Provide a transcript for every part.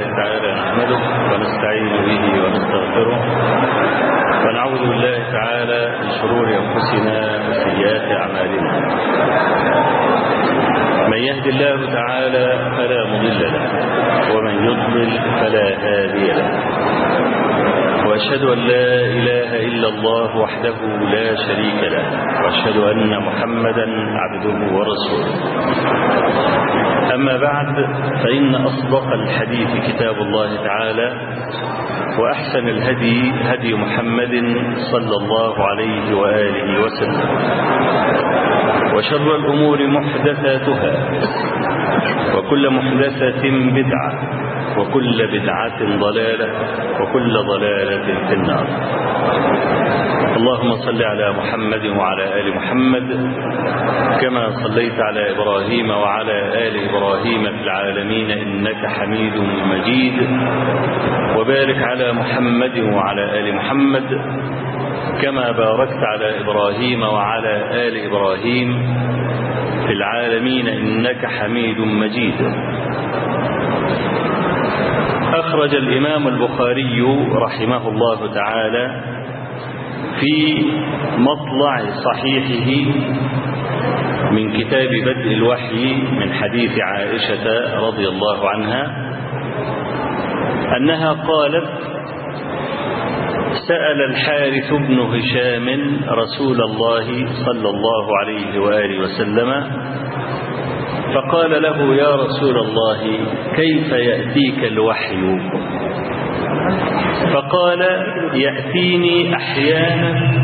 تعالى نحمده ونستعين به ونستغفره ونعوذ بالله تعالى من شرور أنفسنا وسيئات أعمالنا من يهد الله تعالى فلا مضل له ومن يضلل فلا هادي له وأشهد أن لا إله إلا الله وحده لا شريك له وأشهد أن محمدا عبده ورسوله أما بعد فإن أصدق الحديث كتاب الله تعالى وأحسن الهدي هدي محمد صلى الله عليه وآله وسلم وشر الأمور محدثاتها وكل محدثة بدعة وكل بدعة ضلالة وكل ضلالة في النار اللهم صل على محمد وعلى آل محمد كما صليت على إبراهيم وعلى آل إبراهيم في العالمين إنك حميد مجيد وبارك على محمد وعلى آل محمد كما باركت على إبراهيم وعلى آل إبراهيم في العالمين إنك حميد مجيد أخرج الإمام البخاري رحمه الله تعالى في مطلع صحيحه من كتاب بدء الوحي من حديث عائشة رضي الله عنها أنها قالت سأل الحارث بن هشام رسول الله صلى الله عليه وآله وسلم فقال له يا رسول الله كيف يأتيك الوحي فقال يأتيني أحيانا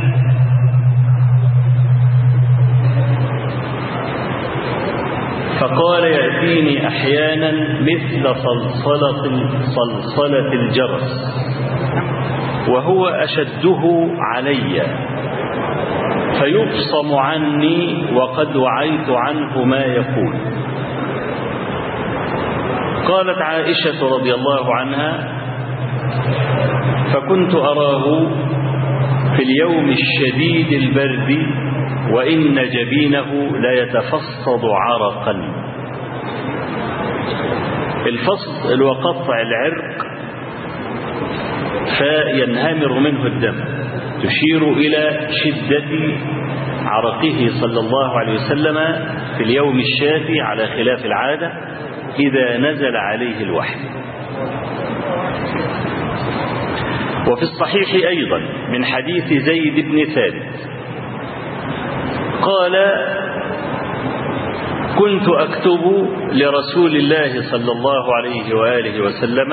فقال يأتيني أحيانا مثل صلصلة, صلصلة الجرس وهو أشده علي فيبصم عني وقد وعيت عنه ما يقول قالت عائشة رضي الله عنها فكنت أراه في اليوم الشديد البرد وإن جبينه ليتفصد عرقا الفصد وقطع العرق فينهمر منه الدم تشير إلى شدة عرقه صلى الله عليه وسلم في اليوم الشافي على خلاف العادة إذا نزل عليه الوحي وفي الصحيح أيضا من حديث زيد بن ثابت قال كنت أكتب لرسول الله صلى الله عليه وآله وسلم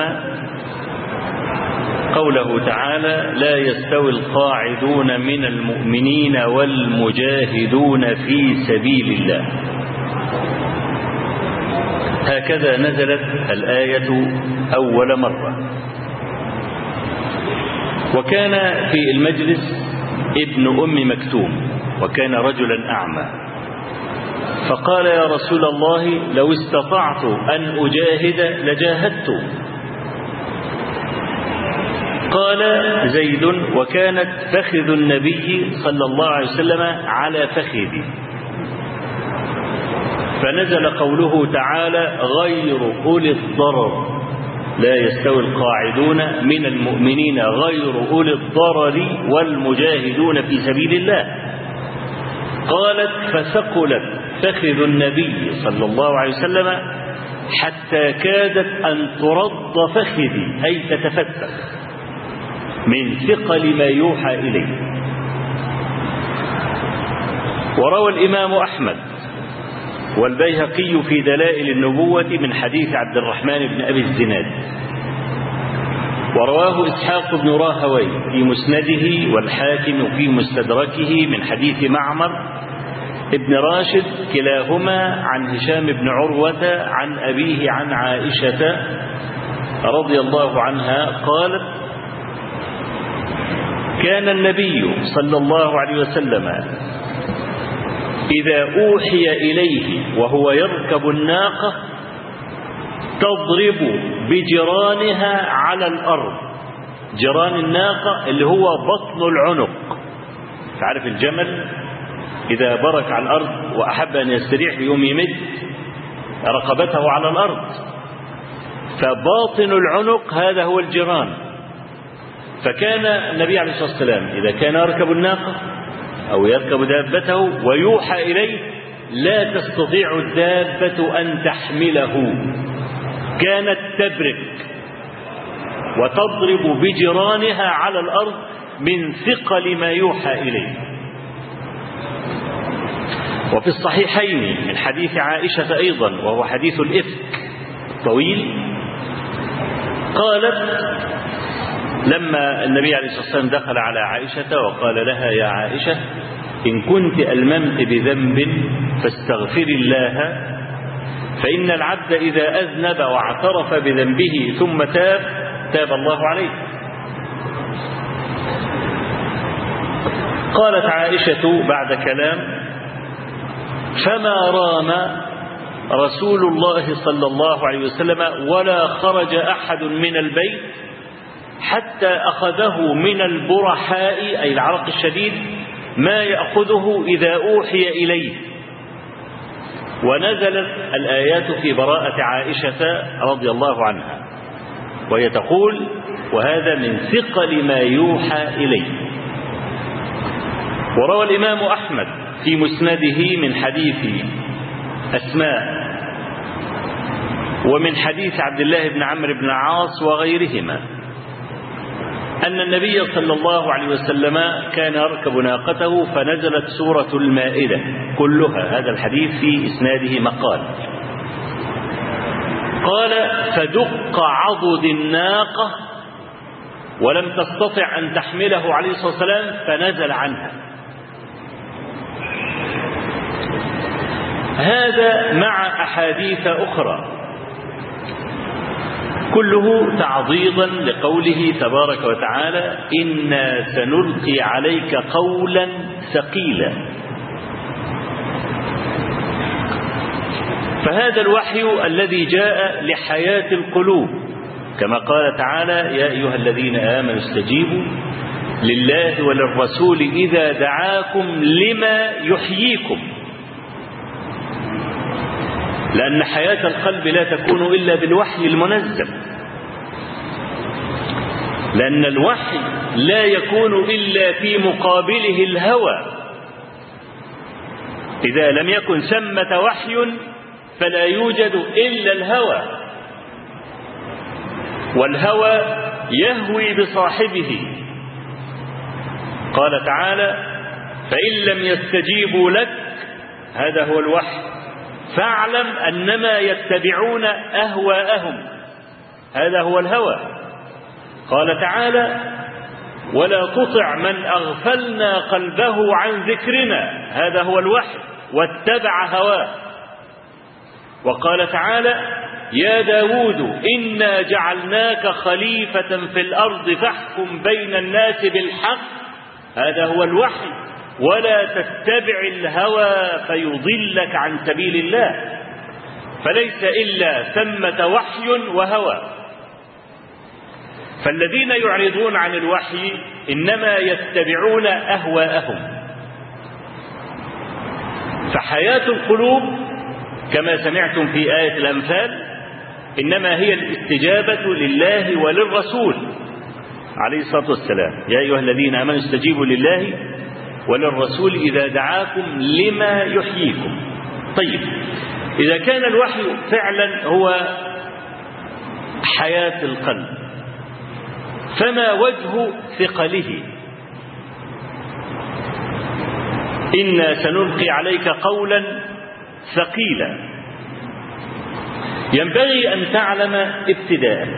قوله تعالى لا يستوي القاعدون من المؤمنين والمجاهدون في سبيل الله هكذا نزلت الآية أول مرة وكان في المجلس ابن أم مكتوم وكان رجلا أعمى فقال يا رسول الله لو استطعت أن أجاهد لجاهدت قال زيد وكانت فخذ النبي صلى الله عليه وسلم على فخذي فنزل قوله تعالى غير أولي الضرر لا يستوي القاعدون من المؤمنين غير أولي الضرر والمجاهدون في سبيل الله قالت فثقلت فخذ النبي صلى الله عليه وسلم حتى كادت أن ترد فخذي أي تتفتح من ثقل ما يوحى إليه وروى الإمام أحمد والبيهقي في دلائل النبوة من حديث عبد الرحمن بن أبي الزناد ورواه إسحاق بن راهوي في مسنده والحاكم في مستدركه من حديث معمر ابن راشد كلاهما عن هشام بن عروة عن أبيه عن عائشة رضي الله عنها قالت كان النبي صلى الله عليه وسلم إذا أوحي إليه وهو يركب الناقة تضرب بجرانها على الأرض جران الناقة اللي هو بطن العنق تعرف الجمل إذا برك على الأرض وأحب أن يستريح يوم يمد رقبته على الأرض فباطن العنق هذا هو الجران فكان النبي عليه الصلاة والسلام إذا كان يركب الناقة أو يركب دابته ويوحى إليه لا تستطيع الدابة أن تحمله كانت تبرك وتضرب بجرانها على الأرض من ثقل ما يوحى إليه وفي الصحيحين من حديث عائشة أيضا وهو حديث الإفك طويل قالت لما النبي عليه الصلاة والسلام دخل على عائشة وقال لها يا عائشة إن كنت ألممت بذنب فاستغفري الله فإن العبد إذا أذنب واعترف بذنبه ثم تاب تاب الله عليه قالت عائشة بعد كلام فما رام رسول الله صلى الله عليه وسلم ولا خرج أحد من البيت حتى أخذه من البرحاء أي العرق الشديد ما يأخذه إذا أوحي إليه ونزلت الآيات في براءة عائشة رضي الله عنها وهي تقول وهذا من ثقل ما يوحى إليه وروى الإمام أحمد في مسنده من حديث أسماء ومن حديث عبد الله بن عمرو بن عاص وغيرهما أن النبي صلى الله عليه وسلم كان يركب ناقته فنزلت سورة المائدة كلها هذا الحديث في إسناده مقال قال فدق عضد الناقة ولم تستطع أن تحمله عليه الصلاة والسلام فنزل عنها هذا مع أحاديث أخرى كله تعضيضا لقوله تبارك وتعالى إنا سنلقي عليك قولا ثقيلا فهذا الوحي الذي جاء لحياة القلوب كما قال تعالى يا أيها الذين آمنوا استجيبوا لله وللرسول إذا دعاكم لما يحييكم لأن حياة القلب لا تكون إلا بالوحي المنزل لأن الوحي لا يكون إلا في مقابله الهوى إذا لم يكن ثمة وحي فلا يوجد إلا الهوى والهوى يهوي بصاحبه قال تعالى فإن لم يستجيبوا لك هذا هو الوحي فاعلم أنما يتبعون أهواءهم هذا هو الهوى قال تعالى ولا تطع من أغفلنا قلبه عن ذكرنا هذا هو الوحي واتبع هواه وقال تعالى يا داود إنا جعلناك خليفة في الأرض فاحكم بين الناس بالحق هذا هو الوحي ولا تتبع الهوى فيضلك عن سبيل الله فليس إلا ثمة وحي وهوى فالذين يعرضون عن الوحي إنما يتبعون أهواءهم فحياة القلوب كما سمعتم في آية الأنفال إنما هي الاستجابة لله وللرسول عليه الصلاة والسلام يا أيها الذين آمنوا استجيبوا لله وللرسول إذا دعاكم لما يحييكم طيب إذا كان الوحي فعلا هو حياة القلب فما وجه ثقله إنا سنلقي عليك قولا ثقيلا ينبغي أن تعلم ابتداء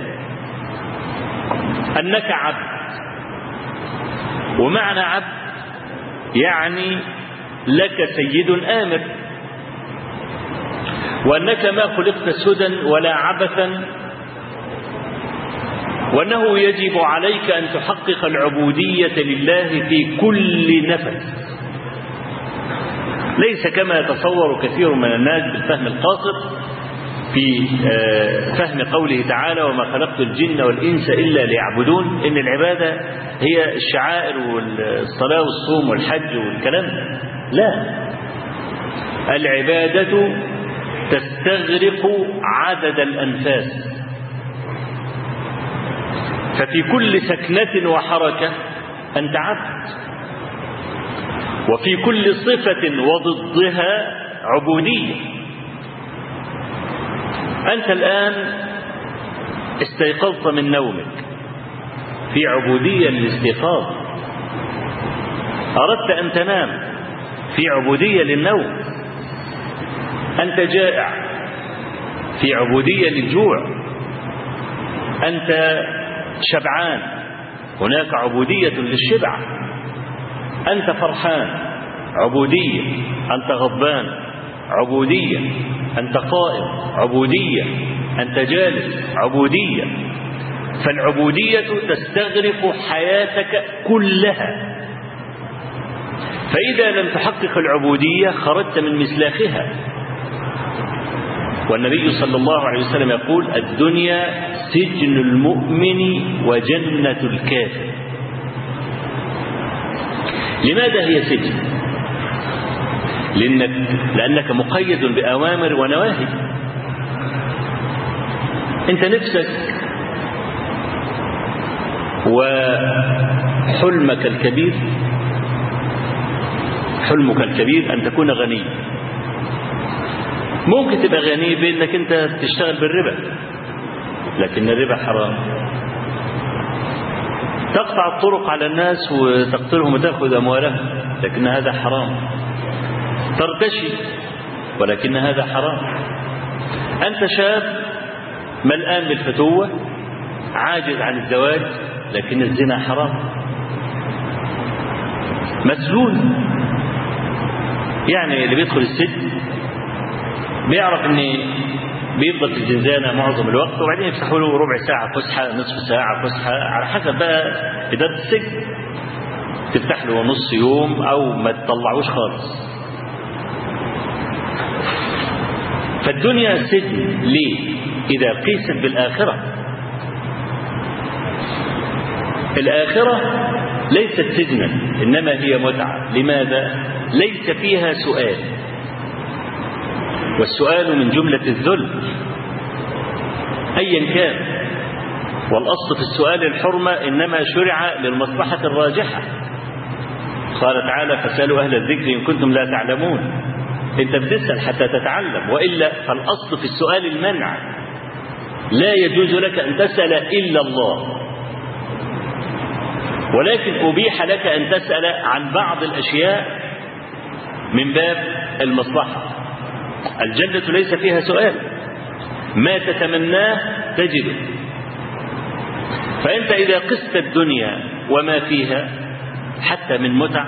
أنك عبد ومعنى عبد يعني لك سيد آمر وأنك ما خلقت سدى ولا عبثا وأنه يجب عليك أن تحقق العبودية لله في كل نفس ليس كما يتصور كثير من الناس بالفهم القاصر في فهم قوله تعالى وما خلقت الجن والإنس إلا ليعبدون إن العبادة هي الشعائر والصلاة والصوم والحج والكلام لا العبادة تستغرق عدد الأنفاس ففي كل سكنة وحركة أنت عبد وفي كل صفة وضدها عبودية أنت الآن استيقظت من نومك في عبودية للاستيقاظ أردت أن تنام في عبودية للنوم أنت جائع في عبودية للجوع أنت شبعان هناك عبودية للشبع أنت فرحان عبودية أنت غضبان عبودية أنت قائم عبودية أنت جالس عبودية فالعبودية تستغرق حياتك كلها فإذا لم تحقق العبودية خرجت من مسلاخها والنبي صلى الله عليه وسلم يقول الدنيا سجن المؤمن وجنة الكافر لماذا هي سجن لأنك, لأنك مقيد بأوامر ونواهي أنت نفسك وحلمك الكبير حلمك الكبير أن تكون غني ممكن تبقى غني بأنك أنت تشتغل بالربا لكن الربا حرام تقطع الطرق على الناس وتقتلهم وتأخذ أموالهم لكن هذا حرام ترتشي ولكن هذا حرام أنت شاب ملآن بالفتوة عاجز عن الزواج لكن الزنا حرام مسجون يعني اللي بيدخل السجن بيعرف ان بيفضل في الزنزانة معظم الوقت وبعدين يفتحوا له ربع ساعة فسحة نصف ساعة فسحة على حسب بقى إدارة السجن تفتح له نص يوم أو ما تطلعوش خالص فالدنيا سجن ليه إذا قيست بالآخرة الآخرة ليست سجنا إنما هي متعة لماذا ليس فيها سؤال والسؤال من جملة الذل أيا كان والأصل في السؤال الحرمة إنما شرع للمصلحة الراجحة قال تعالى فسألوا أهل الذكر إن كنتم لا تعلمون أنت بتسأل حتى تتعلم وإلا فالأصل في السؤال المنع لا يجوز لك أن تسأل إلا الله ولكن أبيح لك أن تسأل عن بعض الأشياء من باب المصلحة الجنة ليس فيها سؤال ما تتمناه تجده فأنت إذا قست الدنيا وما فيها حتى من متع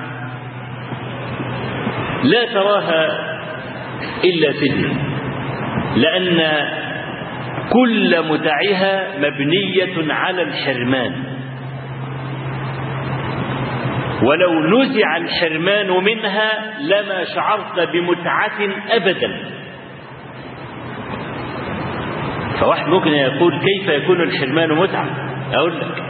لا تراها إلا سجن لأن كل متعها مبنية على الحرمان ولو نزع الحرمان منها لما شعرت بمتعة أبدا فواحد ممكن يقول كيف يكون الحرمان متعة أقول لك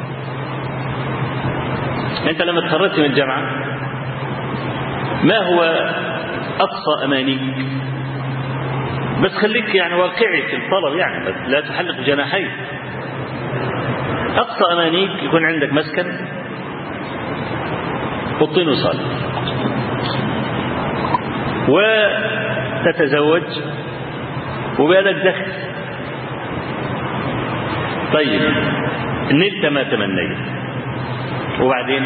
أنت لما تخرجت من الجامعة ما هو أقصى أمانيك بس خليك يعني واقعي في الطلب يعني بس لا تحلق جناحيك أقصى أمانيك يكون عندك مسكن والطين وصال وتتزوج وبالك دخل طيب نلت ما تمنيت وبعدين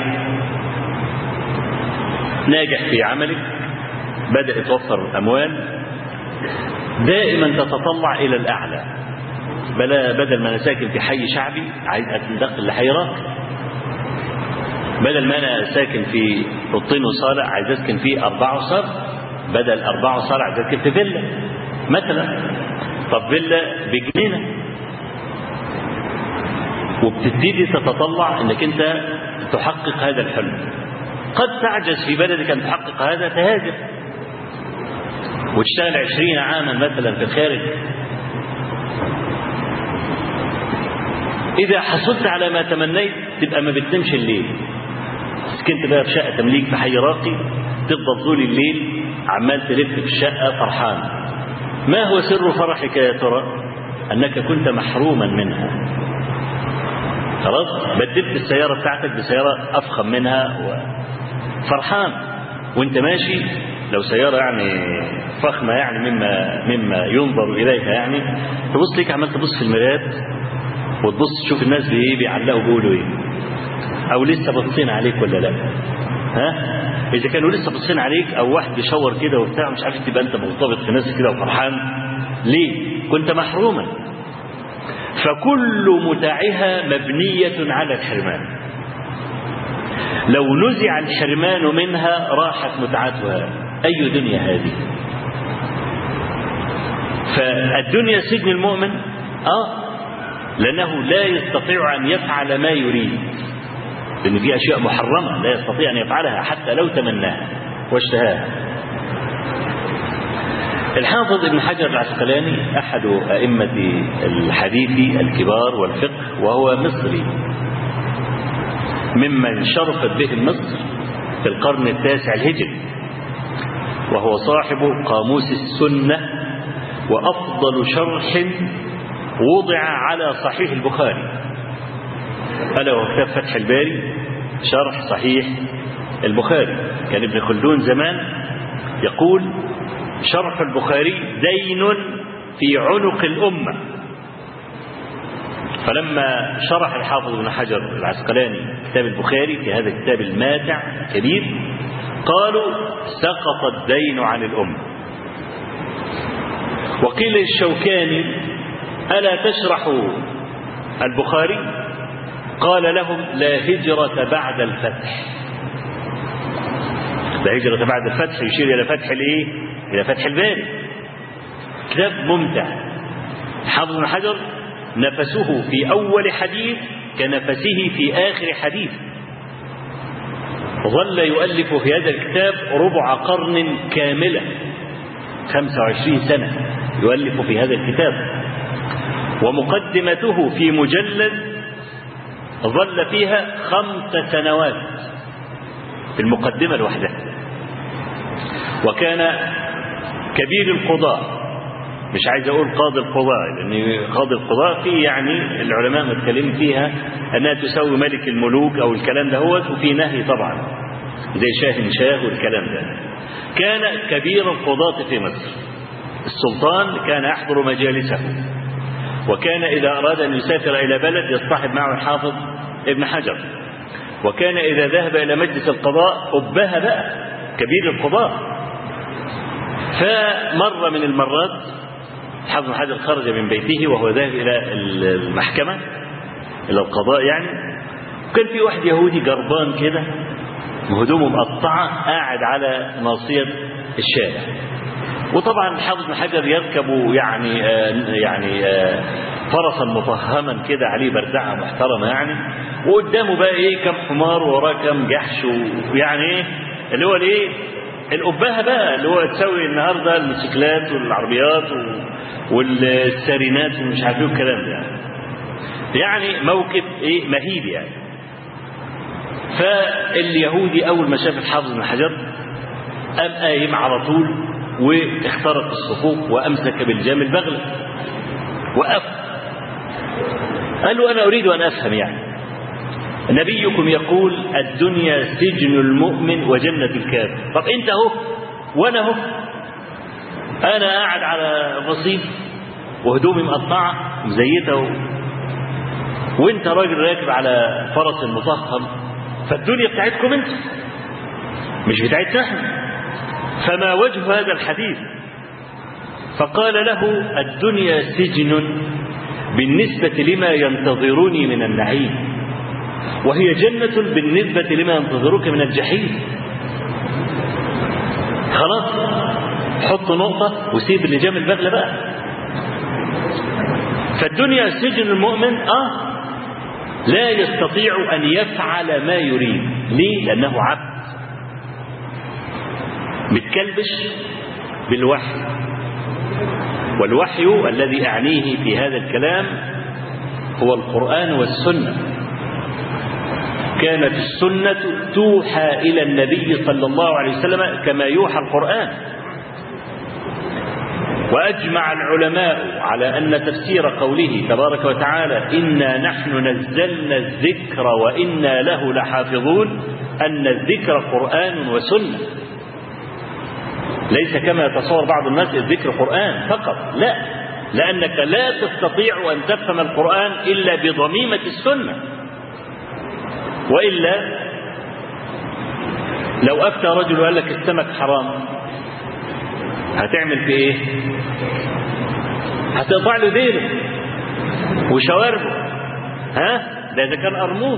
ناجح في عملك بدأ يتوفر أموال دائما تتطلع إلى الأعلى بلا بدل ما أنا ساكن في حي شعبي عايز أنتقل لحي راقي بدل ما أنا ساكن في الطين وصالة عايز أسكن في أربعة وصالة بدل أربعة وصالة عايز أسكن في فيلا مثلا طب فيلا بجنينة وبتبتدي تتطلع انك انت تحقق هذا الحلم قد تعجز في بلدك ان تحقق هذا تهاجر وتشتغل عشرين عاما مثلا في الخارج إذا حصلت على ما تمنيت تبقى ما بتنامش الليل سكنت بقى في شقة تمليك في حي راقي تفضل طول الليل عمال تلف في الشقة فرحان ما هو سر فرحك يا ترى أنك كنت محروما منها خلاص بدلت السيارة بتاعتك بسيارة أفخم منها فرحان وانت ماشي لو سيارة يعني فخمة يعني مما مما ينظر إليها يعني تبص ليك عمال تبص في المرايات وتبص تشوف الناس بايه بيعلقوا بيقولوا ايه او لسه باصين عليك ولا لا ها اذا كانوا لسه باصين عليك او واحد بيشاور كده وبتاع مش عارف تبقى انت مرتبط في نفسك كده وفرحان ليه كنت محروما فكل متاعها مبنية على الحرمان لو نزع الحرمان منها راحت متعتها أي دنيا هذه فالدنيا سجن المؤمن آه لأنه لا يستطيع أن يفعل ما يريد لأن في أشياء محرمة لا يستطيع أن يفعلها حتى لو تمناها واشتهاها الحافظ ابن حجر العسقلاني أحد أئمة الحديث الكبار والفقه وهو مصري ممن شرفت به مصر في القرن التاسع الهجري وهو صاحب قاموس السنة وأفضل شرح وضع على صحيح البخاري ألا وهو كتاب فتح الباري شرح صحيح البخاري كان ابن خلدون زمان يقول شرح البخاري دين في عنق الأمة فلما شرح الحافظ ابن حجر العسقلاني كتاب البخاري في هذا الكتاب الماتع الكبير قالوا سقط الدين عن الأمة وقيل الشوكاني ألا تشرح البخاري قال لهم لا هجرة بعد الفتح لا هجرة بعد الفتح يشير إلى فتح الإيه؟ إلى فتح الباري كتاب ممتع حافظ بن حجر نفسه في أول حديث كنفسه في آخر حديث ظل يؤلف في هذا الكتاب ربع قرن كاملة 25 سنة يؤلف في هذا الكتاب ومقدمته في مجلد ظل فيها خمس سنوات في المقدمة لوحدها وكان كبير القضاء مش عايز اقول قاضي القضاء لان قاضي القضاء في يعني العلماء متكلمين فيها انها تساوي ملك الملوك او الكلام ده هو وفي نهي طبعا زي شاه شاه والكلام ده كان كبير القضاة في مصر السلطان كان يحضر مجالسه وكان إذا أراد أن يسافر إلى بلد يصطحب معه الحافظ ابن حجر وكان إذا ذهب إلى مجلس القضاء أبها بقى كبير القضاء فمرة من المرات حافظ ابن حجر خرج من بيته وهو ذاهب إلى المحكمة إلى القضاء يعني كان في واحد يهودي جربان كده هدومه مقطعة قاعد على ناصية الشارع وطبعا حافظ بن حجر يركب يعني آه يعني آه فرسا مفهما كده عليه بردعه محترمه يعني وقدامه بقى ايه كم حمار ووراه كم جحش ويعني ايه اللي هو الايه الأبهة بقى اللي هو تسوي النهارده الموتوسيكلات والعربيات والسارينات ومش عارف ايه الكلام ده يعني. يعني موكب ايه مهيب يعني فاليهودي اول ما شاف الحافظ بن حجر قام قايم على طول واخترق الصفوف وامسك بالجام البغل وقف قال له انا اريد ان افهم يعني نبيكم يقول الدنيا سجن المؤمن وجنة الكافر طب انت اهو وانا اهو انا قاعد على رصيف وهدومي مقطعه مزيته و... وانت راجل راكب على فرس مفخم فالدنيا بتاعتكم انت مش بتاعتنا احنا فما وجه هذا الحديث فقال له الدنيا سجن بالنسبة لما ينتظرني من النعيم وهي جنة بالنسبة لما ينتظرك من الجحيم خلاص حط نقطة وسيب اللجام البغلة بقى فالدنيا سجن المؤمن اه لا يستطيع أن يفعل ما يريد ليه؟ لأنه عبد متكلبش بالوحي والوحي الذي أعنيه في هذا الكلام هو القرآن والسنة كانت السنة توحى إلى النبي صلى الله عليه وسلم كما يوحى القرآن وأجمع العلماء على أن تفسير قوله تبارك وتعالى إنا نحن نزلنا الذكر وإنا له لحافظون أن الذكر قرآن وسنة ليس كما يتصور بعض الناس الذكر قرآن فقط لا لأنك لا تستطيع أن تفهم القرآن إلا بضميمة السنة وإلا لو أفتى رجل وقال لك السمك حرام هتعمل في إيه؟ هتقطع له ديله وشواربه ها؟ ده إذا كان قرموط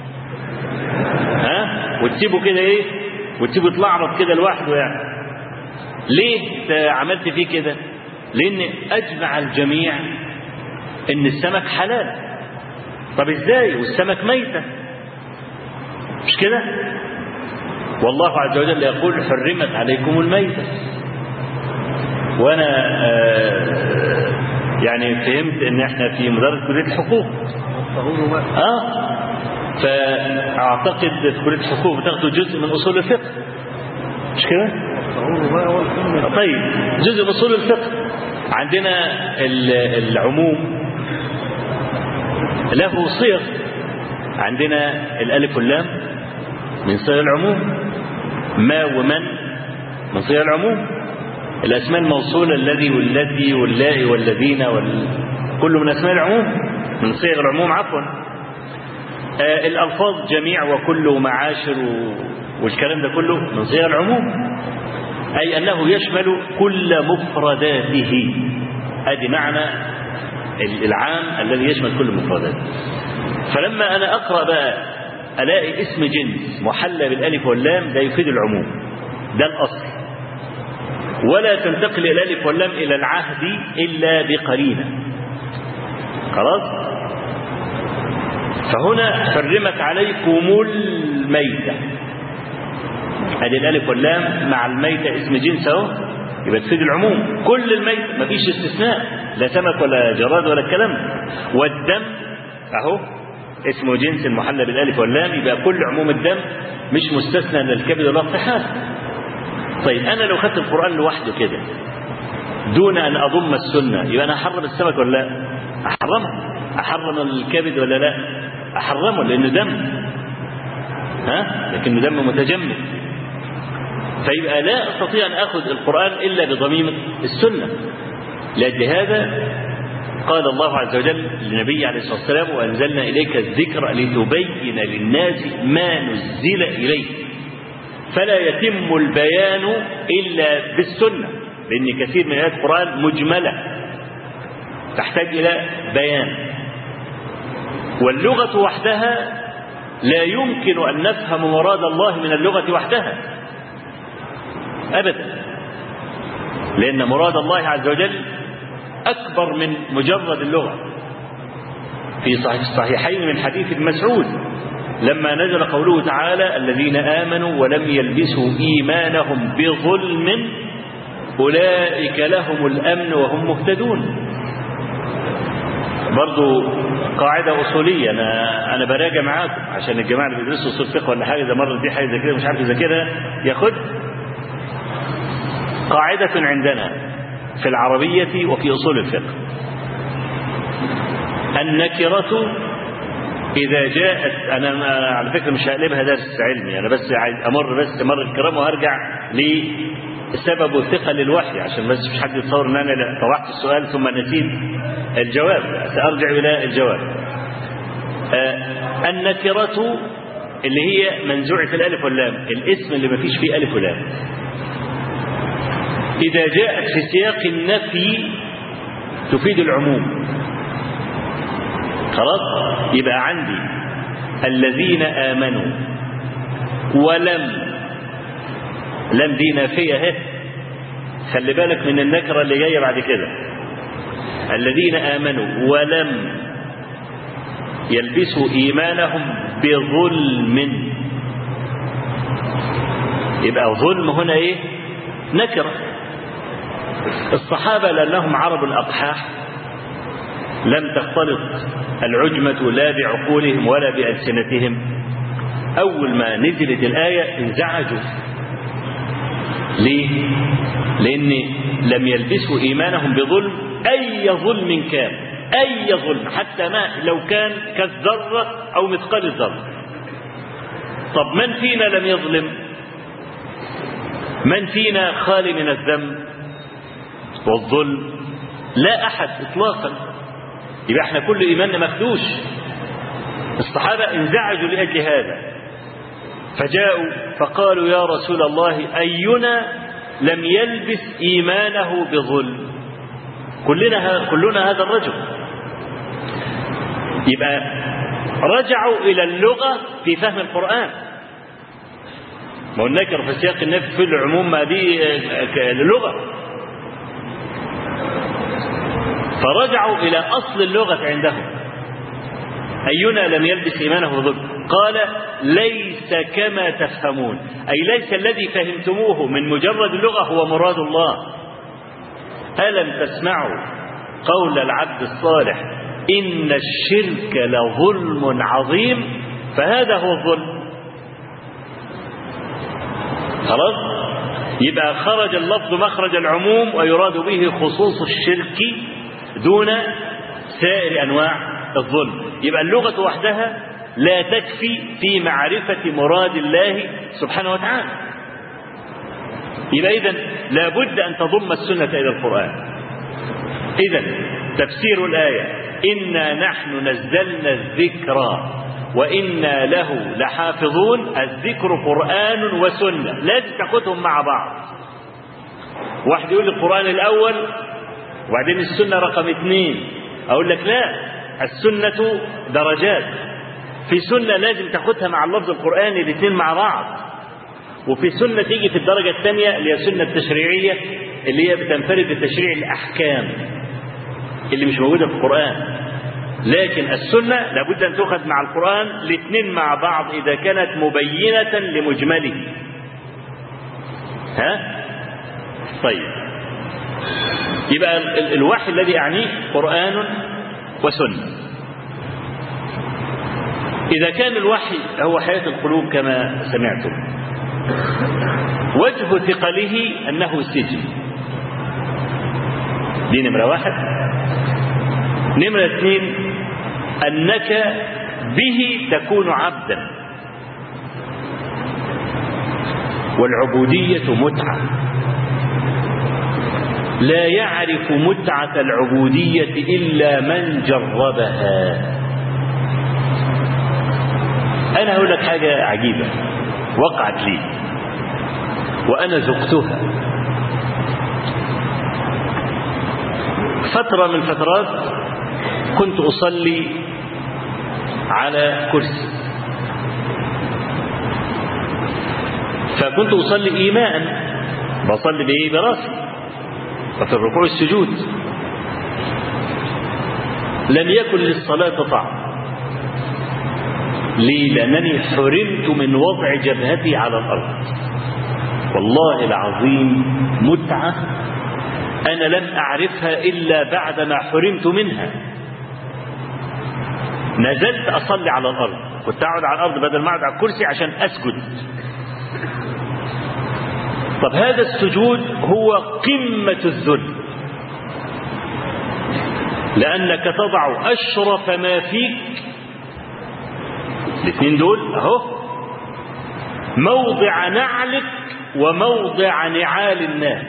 ها؟ وتسيبه كده إيه؟ وتسيبه يتلعبط كده لوحده يعني ليه عملت فيه كده؟ لأن أجمع الجميع إن السمك حلال طب إزاي؟ والسمك ميتة مش كده؟ والله عز وجل يقول حرمت عليكم الميتة وانا آه يعني فهمت ان احنا في مدرسة كلية الحقوق اه فاعتقد في كلية الحقوق بتاخدوا جزء من اصول الفقه مش كده طيب جزء من اصول الفقه عندنا العموم له صيغ عندنا الالف واللام من صيغ العموم ما ومن من صيغ العموم الأسماء الموصولة الذي والذي والله والذين وال... كله من أسماء العموم من صيغ العموم عفوا آه الألفاظ جميع وكل ومعاشر و... والكلام ده كله من صيغ العموم أي أنه يشمل كل مفرداته أدي معنى العام الذي يشمل كل مفرداته فلما أنا أقرأ بقى ألاقي اسم جنس محلى بالألف واللام ده يفيد العموم ده الأصل ولا تنتقل الألف واللام إلى العهد إلا بقرينة خلاص فهنا حرمت عليكم الميتة ادي الألف واللام مع الميتة اسم جنس اهو يبقى تفيد العموم كل الميت مفيش استثناء لا سمك ولا جراد ولا الكلام والدم اهو اسمه جنس المحلى بالالف واللام يبقى كل عموم الدم مش مستثنى من الكبد ولا الطحال طيب انا لو خدت القران لوحده كده دون ان اضم السنه يبقى انا احرم السمك ولا لا احرمه احرم الكبد ولا لا احرمه لانه دم ها لكنه دم متجمد فيبقى لا استطيع ان اخذ القران الا بضميمه السنه لاجل هذا قال الله عز وجل للنبي عليه الصلاة والسلام وأنزلنا إليك الذكر لتبين للناس ما نزل إليه فلا يتم البيان إلا بالسنة لأن كثير من آيات القرآن مجملة تحتاج إلى بيان واللغة وحدها لا يمكن أن نفهم مراد الله من اللغة وحدها أبدا لأن مراد الله عز وجل أكبر من مجرد اللغة في صحيح الصحيحين من حديث ابن مسعود لما نزل قوله تعالى الذين آمنوا ولم يلبسوا إيمانهم بظلم أولئك لهم الأمن وهم مهتدون برضو قاعدة أصولية أنا أنا براجع معاكم عشان الجماعة اللي بيدرسوا أصول فقه ولا حاجة إذا مرت دي حاجة زي كده مش عارف يذاكرها ياخد قاعدة عندنا في العربية وفي أصول الفقه النكرة إذا جاءت أنا على فكرة مش هقلبها درس علمي أنا بس عايز أمر بس مر الكرام وهرجع لسبب ثقل الوحي عشان بس مش حد يتصور إن أنا طرحت السؤال ثم نسيت الجواب سأرجع إلى الجواب آه النكرة اللي هي منزوعة الألف واللام الاسم اللي ما فيش فيه ألف ولام إذا جاءت في سياق النفي تفيد العموم خلاص يبقى عندي الذين آمنوا ولم لم دي نافية اهي خلي بالك من النكرة اللي جاية بعد كده الذين آمنوا ولم يلبسوا إيمانهم بظلم يبقى ظلم هنا إيه نكرة الصحابة لأنهم عرب الأقحاح لم تختلط العجمة لا بعقولهم ولا بألسنتهم أول ما نزلت الآية انزعجوا ليه لان لم يلبسوا ايمانهم بظلم اي ظلم كان اي ظلم حتى ما لو كان كالذره او مثقال الذره طب من فينا لم يظلم من فينا خالي من الذنب والظلم لا احد اطلاقا يبقى احنا كل ايماننا مخدوش الصحابه انزعجوا لاجل هذا فجاءوا فقالوا يا رسول الله اينا لم يلبس ايمانه بظلم كلنا كلنا هذا الرجل يبقى رجعوا الى اللغه في فهم القران ما هو النكر في سياق النفي في العموم ما دي لغه فرجعوا الى اصل اللغه عندهم اينا لم يلبس ايمانه بظلم قال ليس كما تفهمون اي ليس الذي فهمتموه من مجرد اللغه هو مراد الله الم تسمعوا قول العبد الصالح ان الشرك لظلم عظيم فهذا هو الظلم خلاص يبقى خرج اللفظ مخرج العموم ويراد به خصوص الشرك دون سائر انواع الظلم يبقى اللغه وحدها لا تكفي في معرفه مراد الله سبحانه وتعالى يبقى اذا لابد ان تضم السنه الى القران اذا تفسير الايه انا نحن نزلنا الذكر وإنا له لحافظون الذكر قرآن وسنة لازم تاخدهم مع بعض واحد يقول القرآن الأول وبعدين السنة رقم اثنين أقول لك لا السنة درجات في سنة لازم تاخدها مع اللفظ القرآني الاثنين مع بعض وفي سنة تيجي في الدرجة الثانية اللي هي السنة التشريعية اللي هي بتنفرد بتشريع الأحكام اللي مش موجودة في القرآن لكن السنة لابد أن تؤخذ مع القرآن الاثنين مع بعض إذا كانت مبينة لمجمله ها طيب يبقى الوحي الذي أعنيه قرآن وسنة إذا كان الوحي هو حياة القلوب كما سمعتم وجه ثقله أنه سجن دي نمرة واحد نمرة اثنين أنك به تكون عبدا والعبودية متعة لا يعرف متعة العبودية إلا من جربها أنا أقول لك حاجة عجيبة وقعت لي وأنا ذقتها فترة من فترات كنت أصلي على كرسي فكنت أصلي إيماء بصلي بإيه براسي وفي الركوع السجود لم يكن للصلاة طعم ليه لأنني حرمت من وضع جبهتي على الأرض والله العظيم متعة أنا لم أعرفها إلا بعدما حرمت منها نزلت أصلي على الأرض كنت أقعد على الأرض بدل ما أقعد على الكرسي عشان أسجد طب هذا السجود هو قمة الذل لأنك تضع أشرف ما فيك الاثنين دول أهو موضع نعلك وموضع نعال الناس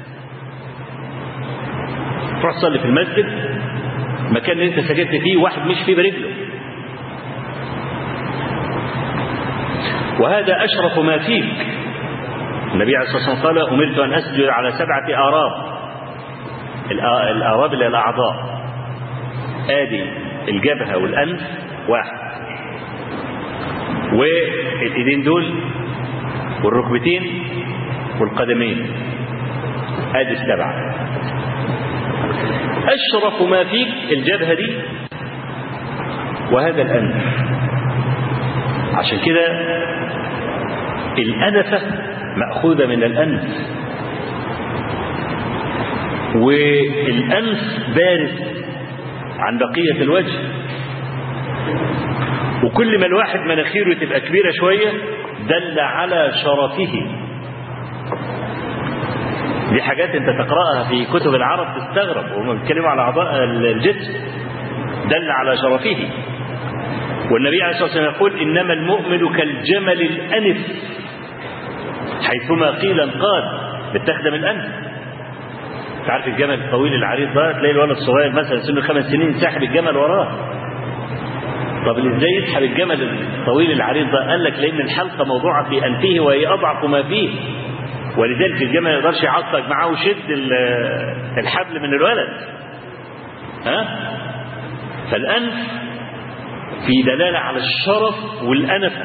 تروح تصلي في المسجد المكان اللي انت سجدت فيه واحد مش فيه برجله وهذا أشرف ما فيك النبي عليه الصلاة والسلام قال أمرت أن أسجد على سبعة آراب الآراب اللي الأعضاء آدي الجبهة والأنف واحد والإيدين دول والركبتين والقدمين آدي السبعة أشرف ما فيك الجبهة دي وهذا الأنف عشان كده الأنفة مأخوذة من الأنف والأنف بارز عن بقية الوجه وكل ما الواحد مناخيره تبقى كبيرة شوية دل على شرفه دي حاجات انت تقراها في كتب العرب تستغرب وهم بيتكلموا على اعضاء الجسم دل على شرفه والنبي عليه الصلاه والسلام يقول انما المؤمن كالجمل الانف حيثما قيل انقاد بتخدم الانف تعرف الجمل الطويل العريض ده تلاقي الولد الصغير مثلا سنه خمس سنين ساحب الجمل وراه طب ازاي يسحب الجمل الطويل العريض ده قال لك لان الحلقه موضوعه في انفه وهي اضعف ما فيه ولذلك الجمل ما يقدرش يعصق معاه ويشد الحبل من الولد ها فالانف في دلاله على الشرف والانفه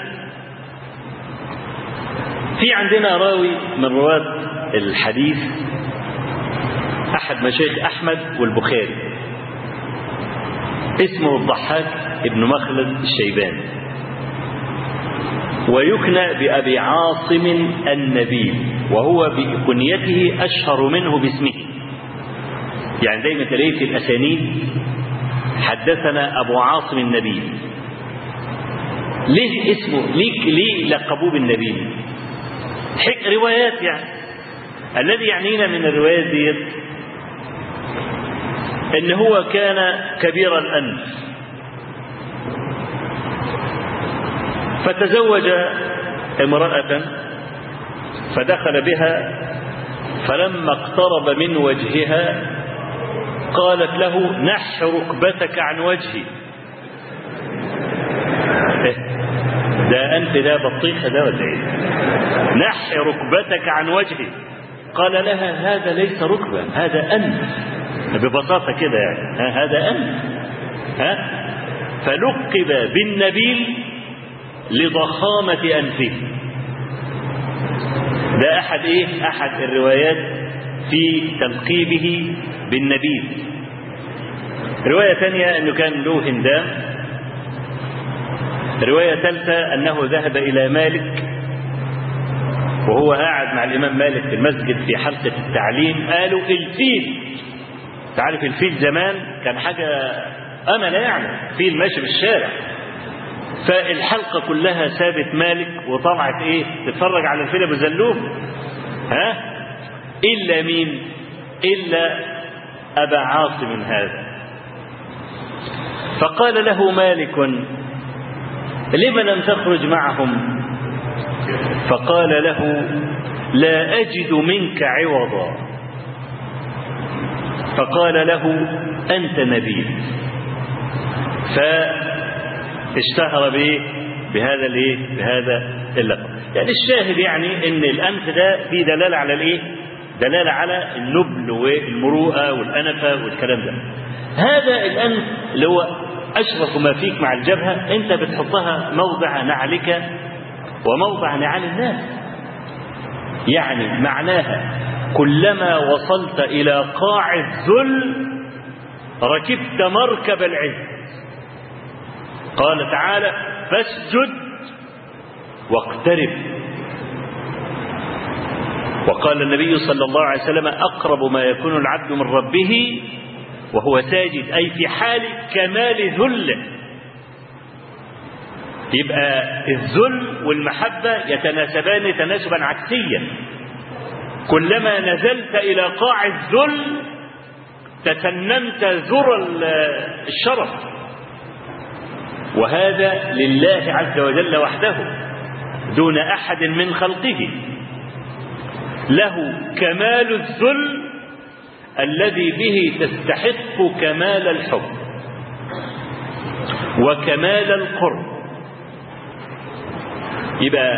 في عندنا راوي من رواه الحديث احد مشايخ احمد والبخاري اسمه الضحاك ابن مخلد الشيباني ويكنى بأبي عاصم النبيل وهو بكنيته أشهر منه باسمه يعني دايما تلاقيه في الأسانيد حدثنا أبو عاصم النبيل ليه اسمه ليه, ليه لقبوه بالنبيل روايات يعني الذي يعنينا من الروايات ديت ان هو كان كبير الانف فتزوج امرأة فدخل بها فلما اقترب من وجهها قالت له نح ركبتك عن وجهي ده أنت ده بطيخة ده ولا ايه نح ركبتك عن وجهي قال لها هذا ليس ركبة هذا أنف ببساطة كده يعني ها هذا أنف ها فلقب بالنبيل لضخامة أنفه ده أحد إيه أحد الروايات في تلقيبه بالنبيل رواية ثانية أنه كان له هندام رواية ثالثة أنه ذهب إلى مالك وهو قاعد مع الإمام مالك في المسجد في حلقة التعليم قالوا الفيل تعرف الفيل زمان كان حاجة أمل يعني فيل ماشي في الشارع فالحلقة كلها سابت مالك وطلعت ايه تتفرج على الفيل ابو زلوم ها الا مين الا ابا عاصم هذا فقال له مالك لم لم تخرج معهم فقال له لا اجد منك عوضا فقال له انت نبي ف اشتهر بايه بهذا الايه بهذا اللقب يعني الشاهد يعني ان الانف ده فيه دلاله على الايه دلاله على النبل والمروءه والانفه والكلام ده هذا الانف اللي هو اشرف ما فيك مع الجبهه انت بتحطها موضع نعلك وموضع نعال الناس يعني معناها كلما وصلت الى قاع الذل ركبت مركب العز قال تعالى فاسجد واقترب وقال النبي صلى الله عليه وسلم اقرب ما يكون العبد من ربه وهو ساجد اي في حال كمال ذله يبقى الذل والمحبه يتناسبان تناسبا عكسيا كلما نزلت الى قاع الذل تسنمت ذرى الشرف وهذا لله عز وجل وحده دون احد من خلقه له كمال الذل الذي به تستحق كمال الحب وكمال القرب يبقى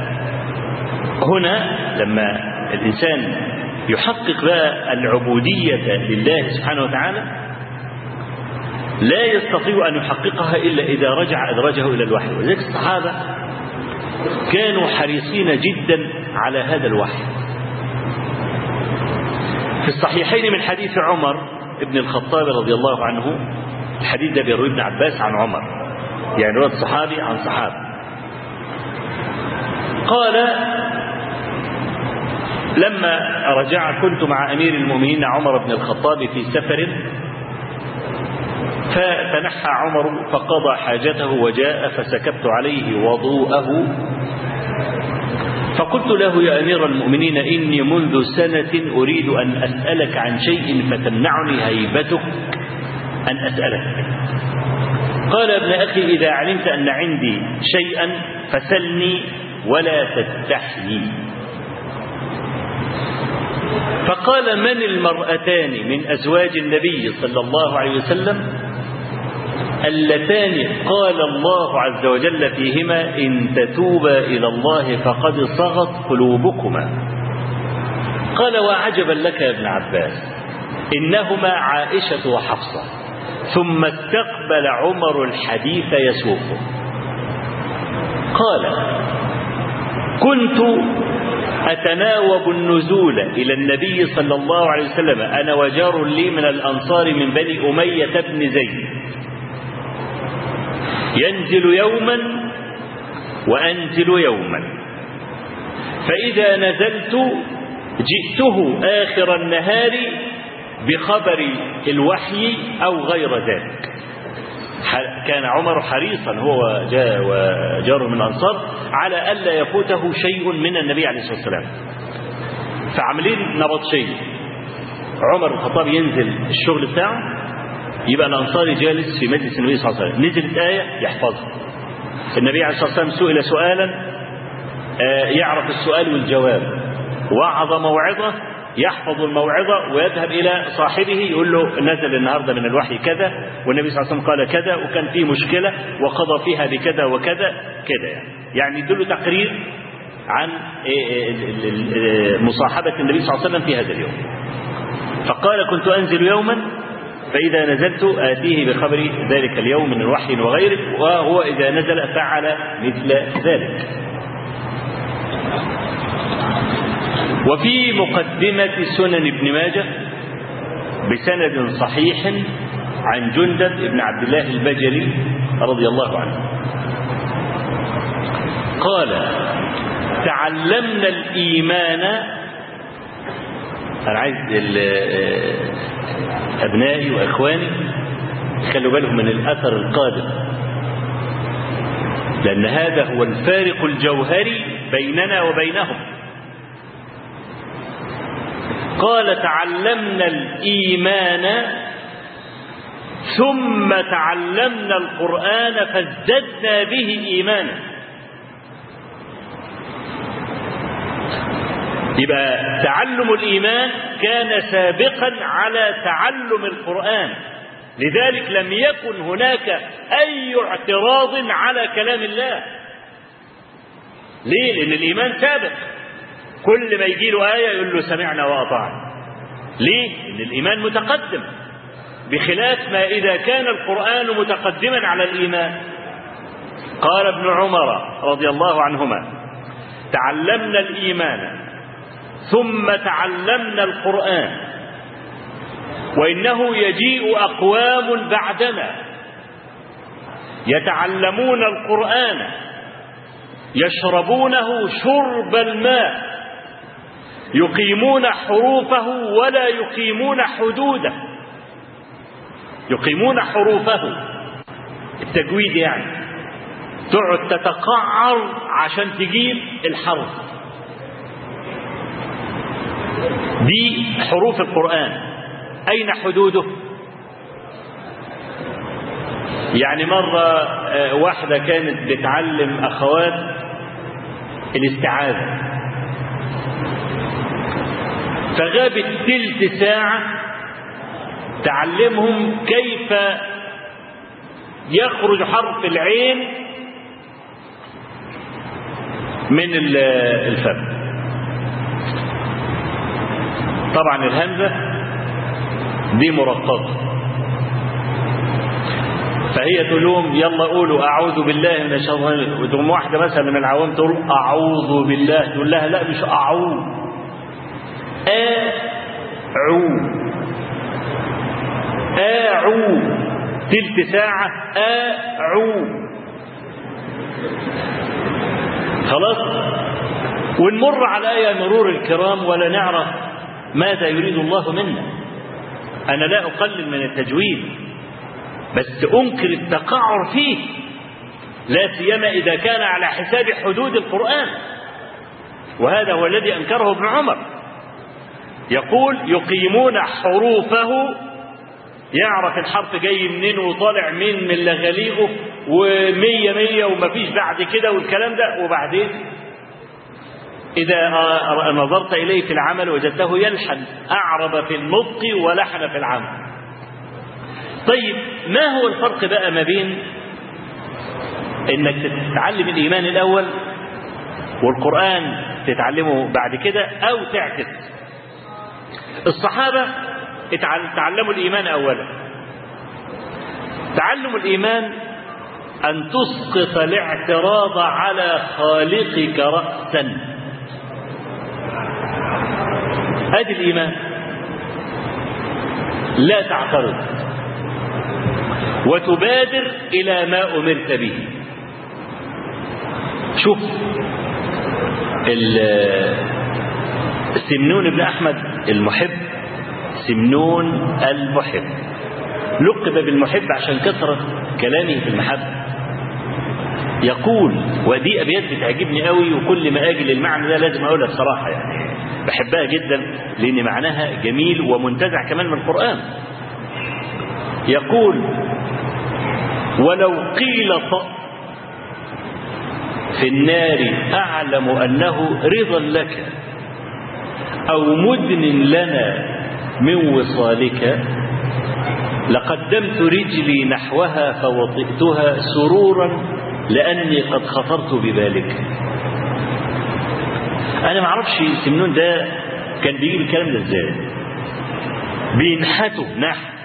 هنا لما الانسان يحقق بقى العبوديه لله سبحانه وتعالى لا يستطيع أن يحققها إلا إذا رجع أدرجه إلى الوحي ولذلك الصحابة كانوا حريصين جدا على هذا الوحي في الصحيحين من حديث عمر ابن الخطاب رضي الله عنه الحديث ده بيروي ابن عباس عن عمر يعني رواية صحابي عن صحابي قال لما رجع كنت مع أمير المؤمنين عمر بن الخطاب في سفر فتنحى عمر فقضى حاجته وجاء فسكبت عليه وضوءه فقلت له يا أمير المؤمنين إني منذ سنة أريد أن أسألك عن شيء فتمنعني هيبتك أن أسألك قال ابن أخي إذا علمت أن عندي شيئا فسلني ولا تستحيي فقال من المرأتان من أزواج النبي صلى الله عليه وسلم اللتان قال الله عز وجل فيهما إن تتوبا إلى الله فقد صغت قلوبكما قال وعجبا لك يا ابن عباس إنهما عائشة وحفصة ثم استقبل عمر الحديث يسوقه قال كنت أتناوب النزول إلى النبي صلى الله عليه وسلم أنا وجار لي من الأنصار من بني أمية بن زيد ينزل يوما وأنزل يوما فإذا نزلت جئته آخر النهار بخبر الوحي أو غير ذلك كان عمر حريصا هو وجاره من الأنصار على ألا يفوته شيء من النبي عليه الصلاة والسلام فعاملين نبطشية عمر الخطاب ينزل الشغل بتاعه يبقى الأنصاري جالس في مجلس النبي صلى الله عليه وسلم نزلت آية يحفظها النبي عليه الصلاة والسلام سئل سؤالا يعرف السؤال والجواب وعظ موعظة يحفظ الموعظة ويذهب إلى صاحبه يقول له نزل النهاردة من الوحي كذا والنبي صلى الله عليه وسلم قال كذا وكان فيه مشكلة وقضى فيها بكذا وكذا كذا يعني يعني يدل تقرير عن مصاحبة النبي صلى الله عليه وسلم في هذا اليوم فقال كنت أنزل يوما فإذا نزلت آتيه بخبر ذلك اليوم من الوحي وغيره وهو إذا نزل فعل مثل ذلك وفي مقدمة سنن ابن ماجه بسند صحيح عن جندب بن عبد الله البجلي رضي الله عنه قال تعلمنا الإيمان أنا عايز أبنائي وإخواني خلوا بالهم من الأثر القادم لأن هذا هو الفارق الجوهري بيننا وبينهم قال تعلمنا الإيمان ثم تعلمنا القرآن فازددنا به إيمانا يبقى تعلم الإيمان كان سابقا على تعلم القرآن لذلك لم يكن هناك أي اعتراض على كلام الله ليه؟ لأن الإيمان سابق كل ما يجي له آية يقول له سمعنا وأطعنا ليه؟ لأن الإيمان متقدم بخلاف ما إذا كان القرآن متقدما على الإيمان قال ابن عمر رضي الله عنهما تعلمنا الإيمان ثم تعلمنا القرآن وإنه يجيء أقوام بعدنا يتعلمون القرآن يشربونه شرب الماء يقيمون حروفه ولا يقيمون حدوده يقيمون حروفه التجويد يعني تقعد تتقعر عشان تجيب الحرف دي حروف القرآن أين حدوده يعني مرة واحدة كانت بتعلم أخوات الاستعاذة فغابت تلت ساعة تعلمهم كيف يخرج حرف العين من الفم طبعا الهمزة دي مرققة فهي تقول لهم يلا قولوا أعوذ بالله من الشيطان وتقوم واحدة مثلا من العوام تقول أعوذ بالله تقول لها لا مش أعوذ أعو أعو تلت ساعة أعو خلاص ونمر على آية مرور الكرام ولا نعرف ماذا يريد الله منا أنا لا أقلل من التجويد بس أنكر التقعر فيه لا سيما إذا كان على حساب حدود القرآن وهذا هو الذي أنكره ابن عمر يقول يقيمون حروفه يعرف الحرف جاي منين وطالع مين من لغاليغه ومية مية ومفيش بعد كده والكلام ده وبعدين إذا نظرت إليه في العمل وجدته يلحن أعرب في النطق ولحن في العمل طيب ما هو الفرق بقى ما بين انك تتعلم الايمان الاول والقران تتعلمه بعد كده او تعكس الصحابه تعلموا الايمان اولا تعلم الايمان ان تسقط الاعتراض على خالقك راسا ادي الايمان لا تعترض وتبادر الى ما امرت به شوف سمنون بن احمد المحب سمنون المحب لقب بالمحب عشان كثرة كلامه في المحبة يقول ودي ابيات بتعجبني قوي وكل ما اجي للمعنى ده لازم اقولها بصراحه يعني بحبها جدا لان معناها جميل ومنتزع كمان من القران يقول ولو قيل طأ في النار أعلم أنه رضا لك أو مدن لنا من وصالك لقدمت رجلي نحوها فوطئتها سرورا لأني قد خطرت بذلك أنا ما اعرفش سمنون ده كان بيجيب الكلام ده ازاي بينحته نحت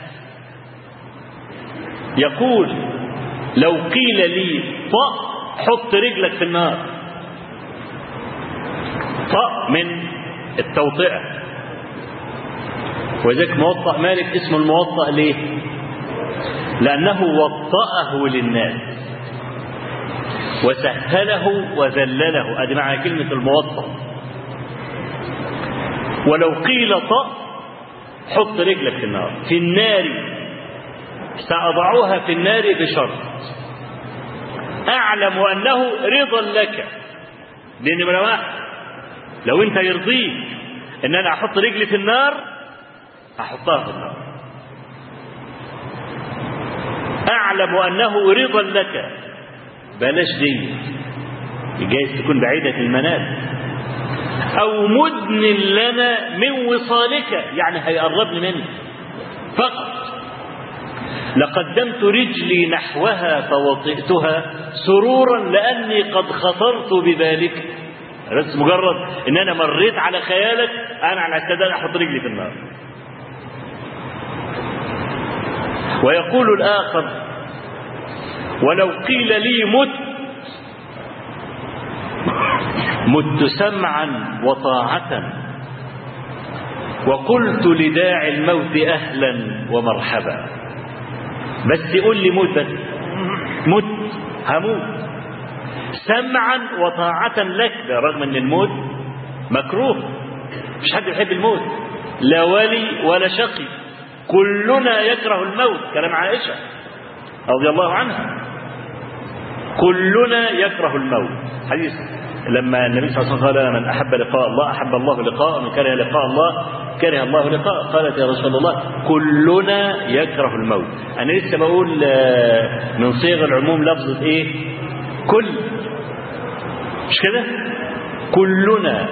يقول لو قيل لي طأ حط رجلك في النار طأ من التوطئة وذلك موطأ مالك اسمه الموطأ ليه لأنه وطأه للناس وسهله وذلله ادي معنى كلمة الموطأ ولو قيل طأ حط رجلك في النار في النار سأضعها في النار بشرط أعلم أنه رضا لك لأن من واحد لو أنت يرضيك أن أنا أحط رجلي في النار أحطها في النار أعلم أنه رضا لك بلاش دي جايز تكون بعيدة المنام أو مدن لنا من وصالك يعني هيقربني منك فقط لقدمت رجلي نحوها فوطئتها سرورا لأني قد خطرت بذلك بس مجرد ان انا مريت على خيالك انا على استعداد احط رجلي في النار ويقول الاخر ولو قيل لي مت مت سمعا وطاعة وقلت لداعي الموت أهلا ومرحبا بس قول لي موت بس مت هموت سمعا وطاعة لك رغم ان الموت مكروه مش حد يحب الموت لا ولي ولا شقي كلنا يكره الموت كلام عائشة رضي الله عنها كلنا يكره الموت حديث لما النبي صلى الله عليه وسلم قال من أحب لقاء الله أحب الله لقاء ومن كره لقاء الله كره الله لقاء قالت يا رسول الله كلنا يكره الموت أنا لسه بقول من صيغ العموم لفظة إيه كل مش كده كلنا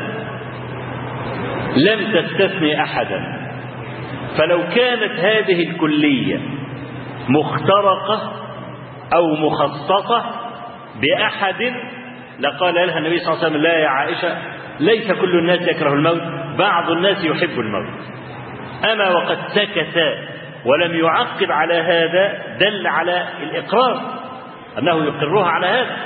لم تستثني أحدا فلو كانت هذه الكلية مخترقة أو مخصصة بأحد لقال لها النبي صلى الله عليه وسلم لا يا عائشة ليس كل الناس يكره الموت بعض الناس يحب الموت أما وقد سكت ولم يعقب على هذا دل على الإقرار أنه يقرها على هذا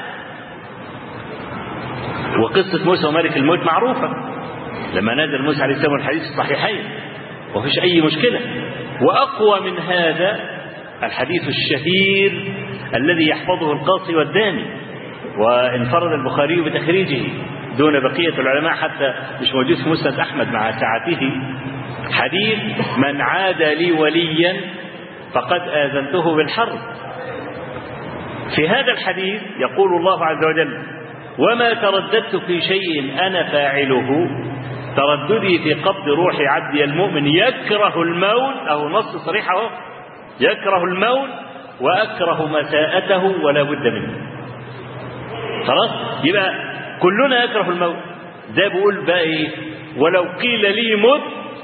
وقصة موسى وملك الموت معروفة لما نزل موسى عليه السلام الحديث الصحيحين وفيش أي مشكلة وأقوى من هذا الحديث الشهير الذي يحفظه القاصي والداني وانفرد البخاري بتخريجه دون بقية العلماء حتى مش موجود في مسند أحمد مع ساعته حديث من عاد لي وليا فقد آذنته بالحرب في هذا الحديث يقول الله عز وجل وما ترددت في شيء أنا فاعله ترددي في قبض روح عبدي المؤمن يكره الموت أو نص صريح أهو يكره الموت وأكره مساءته ولا بد منه خلاص يبقى كلنا يكره الموت ده بيقول بقى ايه ولو قيل لي مت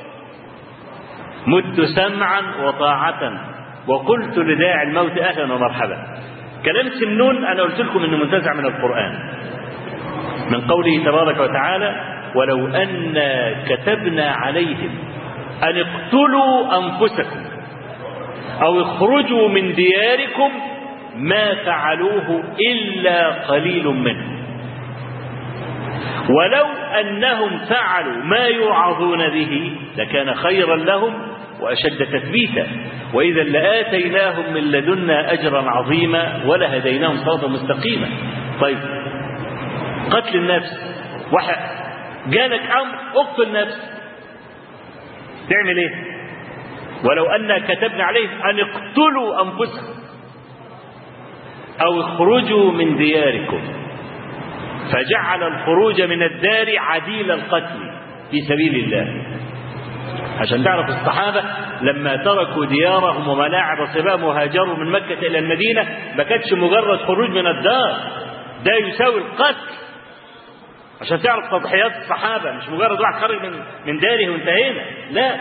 مت سمعا وطاعة وقلت لداعي الموت أهلا ومرحبا كلام سمنون أنا قلت لكم أنه منتزع من القرآن من قوله تبارك وتعالى ولو أن كتبنا عليهم أن اقتلوا أنفسكم أو اخرجوا من دياركم ما فعلوه إلا قليل منهم ولو أنهم فعلوا ما يوعظون به لكان خيرا لهم وأشد تثبيتا وإذا لآتيناهم من لدنا أجرا عظيما ولهديناهم صراطا مستقيما طيب قتل النفس واحد جالك أمر اقتل نفسك تعمل ايه ولو أن كتبنا عليهم أن اقتلوا أنفسكم أو اخرجوا من دياركم فجعل الخروج من الدار عديل القتل في سبيل الله عشان تعرف الصحابة لما تركوا ديارهم وملاعب صباهم وهاجروا من مكة إلى المدينة ما كانتش مجرد خروج من الدار ده يساوي القتل عشان تعرف تضحيات الصحابة مش مجرد واحد خرج من من داره وانتهينا لا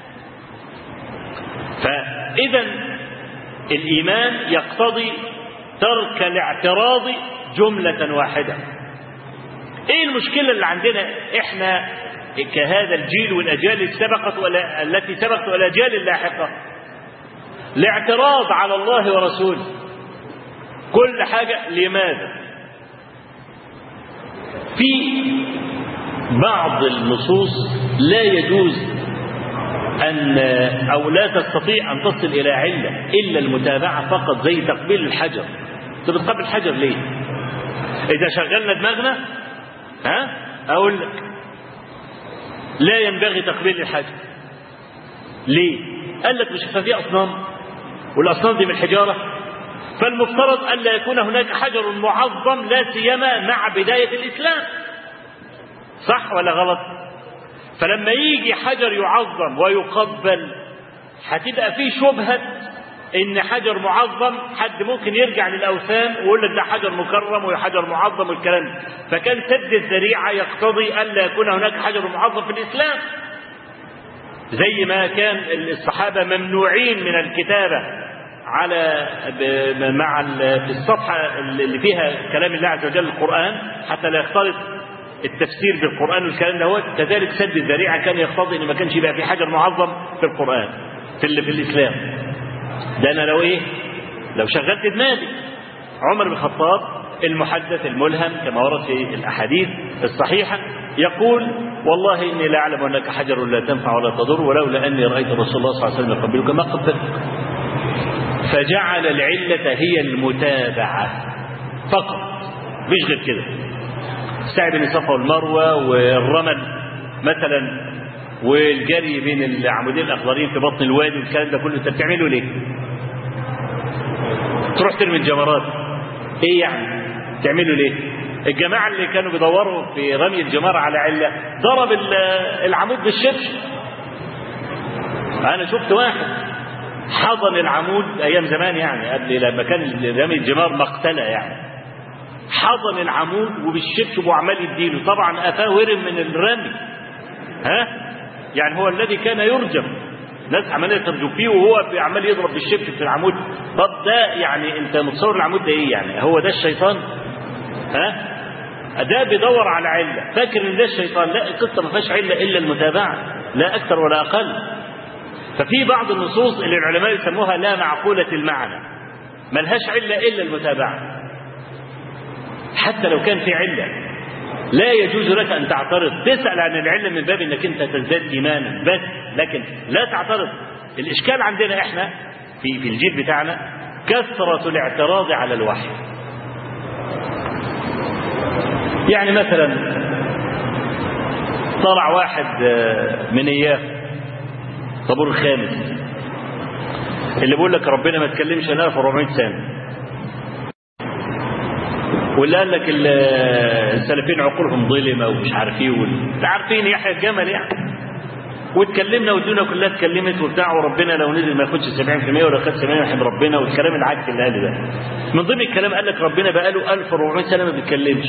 فإذا الإيمان يقتضي ترك الاعتراض جملة واحدة ايه المشكلة اللي عندنا احنا كهذا الجيل والأجيال التي سبقت ولا التي سبقت والأجيال اللاحقة الاعتراض على الله ورسوله كل حاجة لماذا في بعض النصوص لا يجوز أن أو لا تستطيع أن تصل إلى علة إلا المتابعة فقط زي تقبيل الحجر أنت بتقبل الحجر ليه؟ إذا شغلنا دماغنا ها أقول لك لا ينبغي تقبيل الحجر ليه؟ قال لك مش في أصنام والأصنام دي من الحجارة فالمفترض أن لا يكون هناك حجر معظم لا سيما مع بداية الإسلام صح ولا غلط فلما يجي حجر يعظم ويقبل هتبقى فيه شبهة ان حجر معظم حد ممكن يرجع للاوثان ويقول لك ده حجر مكرم وحجر معظم والكلام ده فكان سد الذريعه يقتضي الا يكون هناك حجر معظم في الاسلام زي ما كان الصحابه ممنوعين من الكتابه على مع في الصفحه اللي فيها كلام الله عز وجل القران حتى لا يختلط التفسير بالقران والكلام ده هو كذلك سد الذريعه كان يقتضي ان ما كانش يبقى في حجر معظم في القران في, في الاسلام ده انا لو ايه لو شغلت دماغي عمر بن الخطاب المحدث الملهم كما ورد في الاحاديث الصحيحه يقول والله اني لا اعلم انك حجر لا تنفع ولا تضر ولولا اني رايت رسول الله صلى الله عليه وسلم يقبلك ما قبلتك فجعل العله هي المتابعه فقط مش غير كده السعي بين الصفا والمروه والرمل مثلا والجري بين العمودين الاخضرين في بطن الوادي والكلام ده كله انت بتعمله ليه؟ تروح ترمي الجمرات ايه يعني؟ تعمله ليه؟ الجماعه اللي كانوا بيدوروا في رمي الجمار على عله ضرب العمود بالشبشب انا شفت واحد حضن العمود ايام زمان يعني قبل لما كان رمي الجمار مقتله يعني حضن العمود وبالشبشب وعمال يديله طبعا قفاه ورم من الرمي ها يعني هو الذي كان يرجم ناس عماليه ترجم فيه وهو عمال يضرب بالشبشب في العمود طب ده يعني انت متصور العمود ده ايه يعني هو ده الشيطان ها ده بيدور على عله فاكر ان ده الشيطان لا القصه ما فيهاش عله الا المتابعه لا اكثر ولا اقل ففي بعض النصوص اللي العلماء يسموها لا معقوله المعنى ملهاش عله الا المتابعه حتى لو كان في عله لا يجوز لك أن تعترض تسأل عن العلة من باب أنك أنت تزداد إيمانا بس لكن لا تعترض الإشكال عندنا إحنا في, في الجيل بتاعنا كثرة الاعتراض على الوحي يعني مثلا طلع واحد من إياه طابور الخامس اللي بيقول لك ربنا ما تكلمش لنا في 400 سنة واللي قال لك ال- السلفيين عقولهم ظلمه ومش عارفين وال- انت عارفين يحيى الجمل يعني واتكلمنا والدنيا كلها اتكلمت وبتاع وربنا لو نزل ما ياخدش 70% ولا خد 70% يحب ربنا والكلام العكس اللي قاله ده من ضمن الكلام قال لك ربنا بقى له 1400 سنه ما بيتكلمش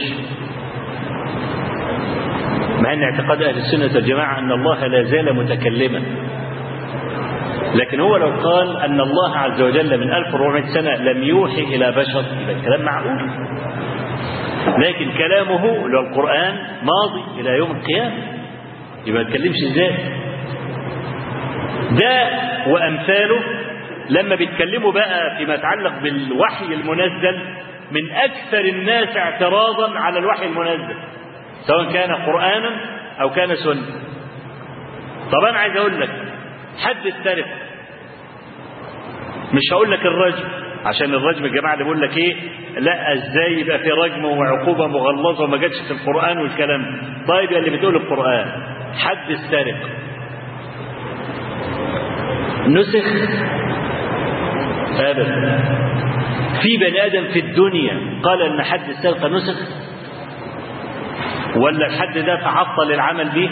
مع ان اعتقاد اهل السنه والجماعه ان الله لا زال متكلما لكن هو لو قال ان الله عز وجل من 1400 سنه لم يوحي الى بشر يبقى الكلام معقول لكن كلامه اللي هو القران ماضي الى يوم القيامه يبقى ما يتكلمش ازاي ده وامثاله لما بيتكلموا بقى فيما يتعلق بالوحي المنزل من اكثر الناس اعتراضا على الوحي المنزل سواء كان قرانا او كان سنه طب انا عايز اقول لك حد السرقه مش هقول لك الرجم عشان الرجم الجماعه اللي بيقول لك ايه لا ازاي يبقى في رجم وعقوبه مغلظه وما جاتش في القران والكلام ده طيب يا اللي بتقول القران حد السرقه نسخ ابدا في بني ادم في الدنيا قال ان حد السرقه نسخ ولا الحد ده تعطل العمل به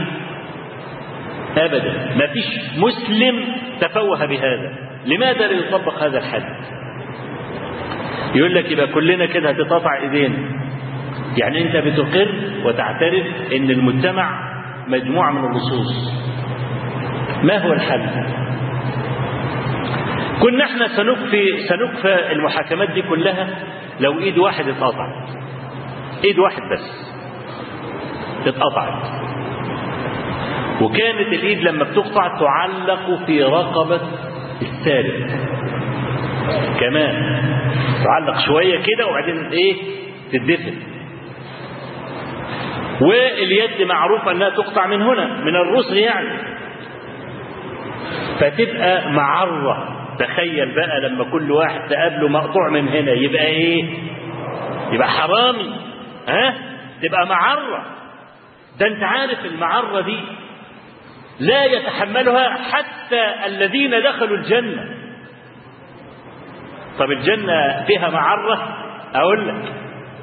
ابدا ما فيش مسلم تفوه بهذا لماذا لا يطبق هذا الحد يقول لك يبقى كلنا كده هتتقطع ايدينا يعني انت بتقر وتعترف ان المجتمع مجموعه من اللصوص ما هو الحل كنا احنا سنكفي سنكفى المحاكمات دي كلها لو ايد واحد اتقطعت ايد واحد بس اتقطعت وكانت الايد لما بتقطع تعلق في رقبه السارق كمان تعلق شويه كده وبعدين ايه تدفن واليد معروف انها تقطع من هنا من الرسغ يعني فتبقى معره تخيل بقى لما كل واحد تقابله مقطوع من هنا يبقى ايه يبقى حرامي ها تبقى معره ده انت عارف المعره دي لا يتحملها حتى الذين دخلوا الجنه طب الجنه فيها معره اقول لك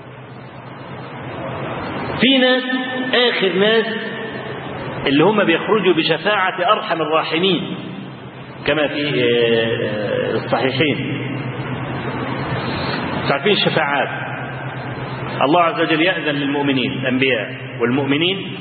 في ناس اخر ناس اللي هم بيخرجوا بشفاعه ارحم الراحمين كما في الصحيحين تعرفين الشفاعات الله عز وجل يأذن للمؤمنين الأنبياء والمؤمنين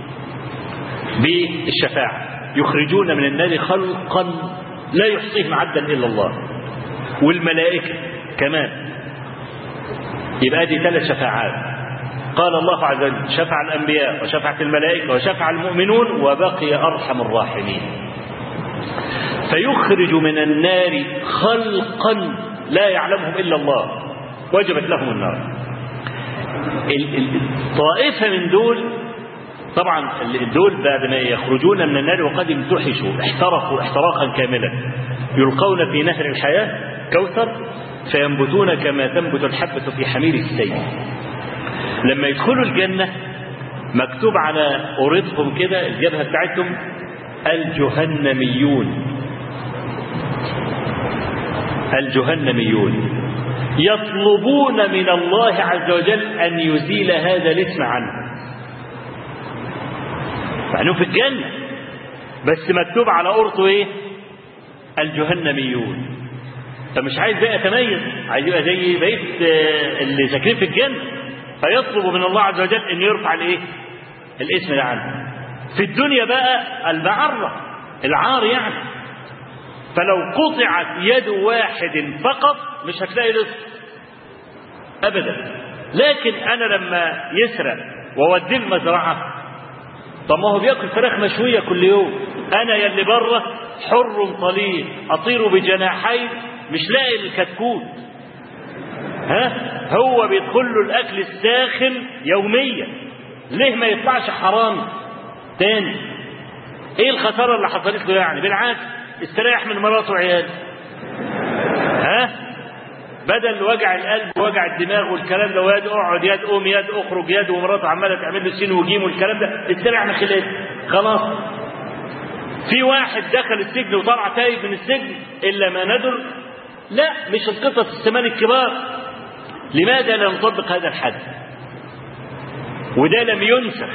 بالشفاعة يخرجون من النار خلقا لا يحصيهم عدا إلا الله والملائكة كمان يبقى دي ثلاث شفاعات قال الله عز وجل شفع الأنبياء وشفعت الملائكة وشفع المؤمنون وبقي أرحم الراحمين فيخرج من النار خلقا لا يعلمهم إلا الله وجبت لهم النار الطائفة من دول طبعا دول بعد ما يخرجون من النار وقد امتحشوا احترقوا احتراقا كاملا يلقون في نهر الحياة كوثر فينبتون كما تنبت الحبة في حمير السيل لما يدخلوا الجنة مكتوب على أورطهم كده الجبهة بتاعتهم الجهنميون الجهنميون يطلبون من الله عز وجل أن يزيل هذا الاسم عنه مع في الجنة بس مكتوب على أرطه إيه الجهنميون فمش عايز بقى يتميز عايز يبقى زي بقية اللي ساكنين في الجنة فيطلب من الله عز وجل أن يرفع الإيه الاسم ده عنه في الدنيا بقى المعرة العار يعني فلو قطعت يد واحد فقط مش هتلاقي الاسم ابدا لكن انا لما يسرق واوديه المزرعه طب ما هو بياكل فراخ مشويه كل يوم انا يا اللي بره حر طليق اطير بجناحي مش لاقي الكتكوت ها هو بيدخل له الاكل الساخن يوميا ليه ما يطلعش حرامي تاني ايه الخساره اللي حصلت له يعني بالعكس استريح من مراته وعياله ها بدل وجع القلب ووجع الدماغ والكلام ده ويد اقعد يد قوم يد اخرج يد ومراته عماله تعمل له سين وجيم والكلام ده استريح من خلاله خلاص في واحد دخل السجن وطلع تايب من السجن الا ما ندر لا مش القطط السمان الكبار لماذا لا نطبق هذا الحد وده لم ينسخ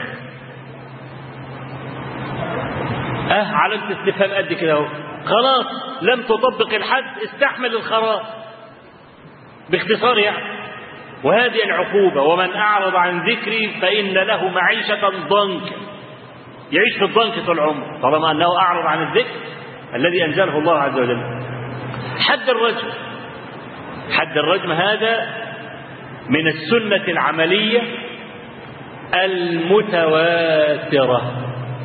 اه علامة استفهام قد كده اهو خلاص لم تطبق الحد استحمل الخراج باختصار يعني وهذه العقوبة ومن أعرض عن ذكري فإن له معيشة ضنكا يعيش في الضنك طول عمره طالما أنه أعرض عن الذكر الذي أنزله الله عز وجل حد الرجم حد الرجم هذا من السنة العملية المتواترة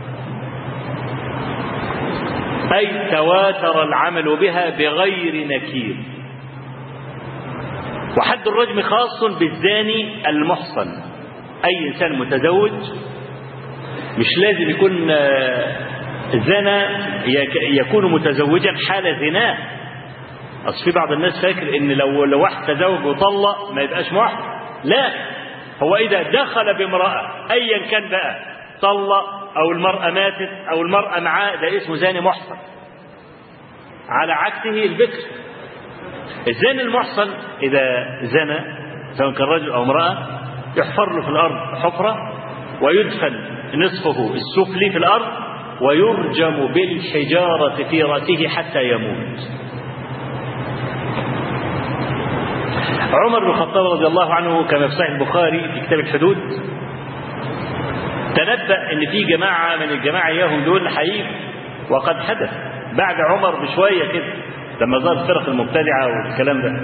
أي تواتر العمل بها بغير نكير وحد الرجم خاص بالزاني المحصن أي إنسان متزوج مش لازم يكون زنا يكون متزوجا حال زناه أصل في بعض الناس فاكر إن لو لو واحد تزوج وطلق ما يبقاش محصن لا هو إذا دخل بامرأة أيا كان بقى طلق أو المرأة ماتت أو المرأة معاه ده اسمه زاني محصن على عكسه البكر الزاني المحصن إذا زنى سواء كان رجل أو امرأة يحفر له في الأرض حفرة ويدفن نصفه السفلي في الأرض ويرجم بالحجارة في رأسه حتى يموت عمر بن الخطاب رضي الله عنه كما في صحيح البخاري في كتاب الحدود تنبأ ان في جماعة من الجماعة اياهم دول حقيقي وقد حدث بعد عمر بشوية كده لما ظهر الفرق المبتدعة والكلام ده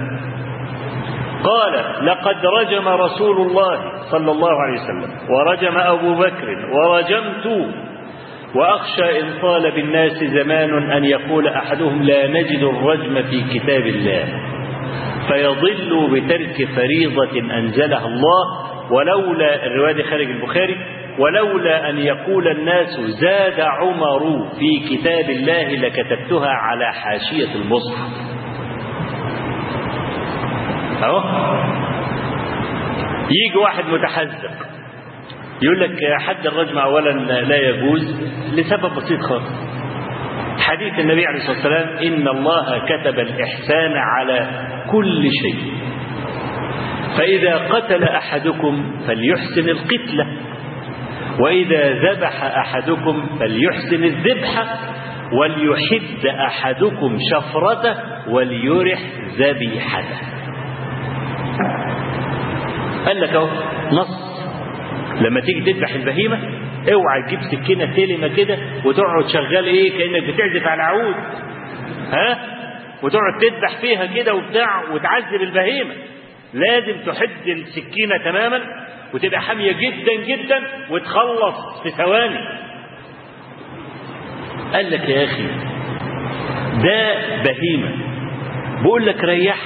قال لقد رجم رسول الله صلى الله عليه وسلم ورجم أبو بكر ورجمت وأخشى إن طال بالناس زمان أن يقول أحدهم لا نجد الرجم في كتاب الله فيضل بترك فريضة أنزلها الله ولولا الرواية خارج البخاري ولولا أن يقول الناس زاد عمر في كتاب الله لكتبتها على حاشية المصحف أهو يجي واحد متحذر يقول لك حد الرجم أولا لا يجوز لسبب بسيط خالص حديث النبي عليه الصلاة والسلام إن الله كتب الإحسان على كل شيء فإذا قتل أحدكم فليحسن القتلة وإذا ذبح أحدكم فليحسن الذبح وليحد أحدكم شفرته وليرح ذبيحته قال لك اهو نص لما تيجي تذبح البهيمة اوعى تجيب سكينة تلمة كده وتقعد شغال ايه كأنك بتعزف على عود ها وتقعد تذبح فيها كده وبتاع وتعذب البهيمة لازم تحد السكينة تماما وتبقى حامية جدا جدا وتخلص في ثواني قال لك يا أخي ده بهيمة بقول لك ريح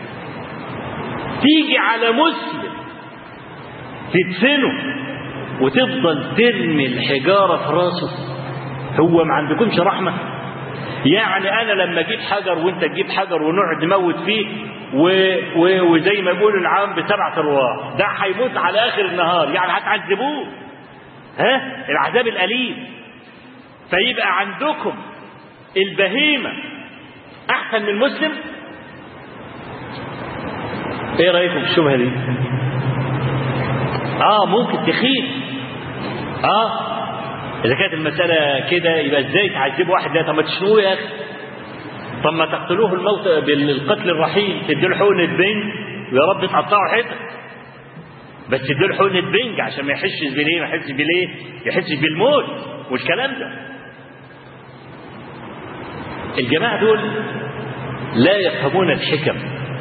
تيجي على مسلم تدفنه وتفضل ترمي الحجارة في راسه هو ما عندكمش رحمة يعني أنا لما أجيب حجر وأنت تجيب حجر ونقعد نموت فيه و... و... وزي ما بيقولوا العام بسبعة أرواح ده هيموت على آخر النهار يعني هتعذبوه ها العذاب الأليم فيبقى عندكم البهيمة أحسن من المسلم إيه رأيكم في الشبهة دي؟ آه ممكن تخيف آه إذا كانت المسألة كده يبقى إزاي تعذبوا واحد ده طب ما تشنوه يا أخي طب ما تقتلوه الموت بالقتل الرحيم تدوا له حقنة بنج ويا رب تقطعوا حتت بس تدوا له حقنة بنج عشان ما يحسش بليه ما يحسش بليه يحسش بالموت والكلام ده الجماعة دول لا يفهمون الحكم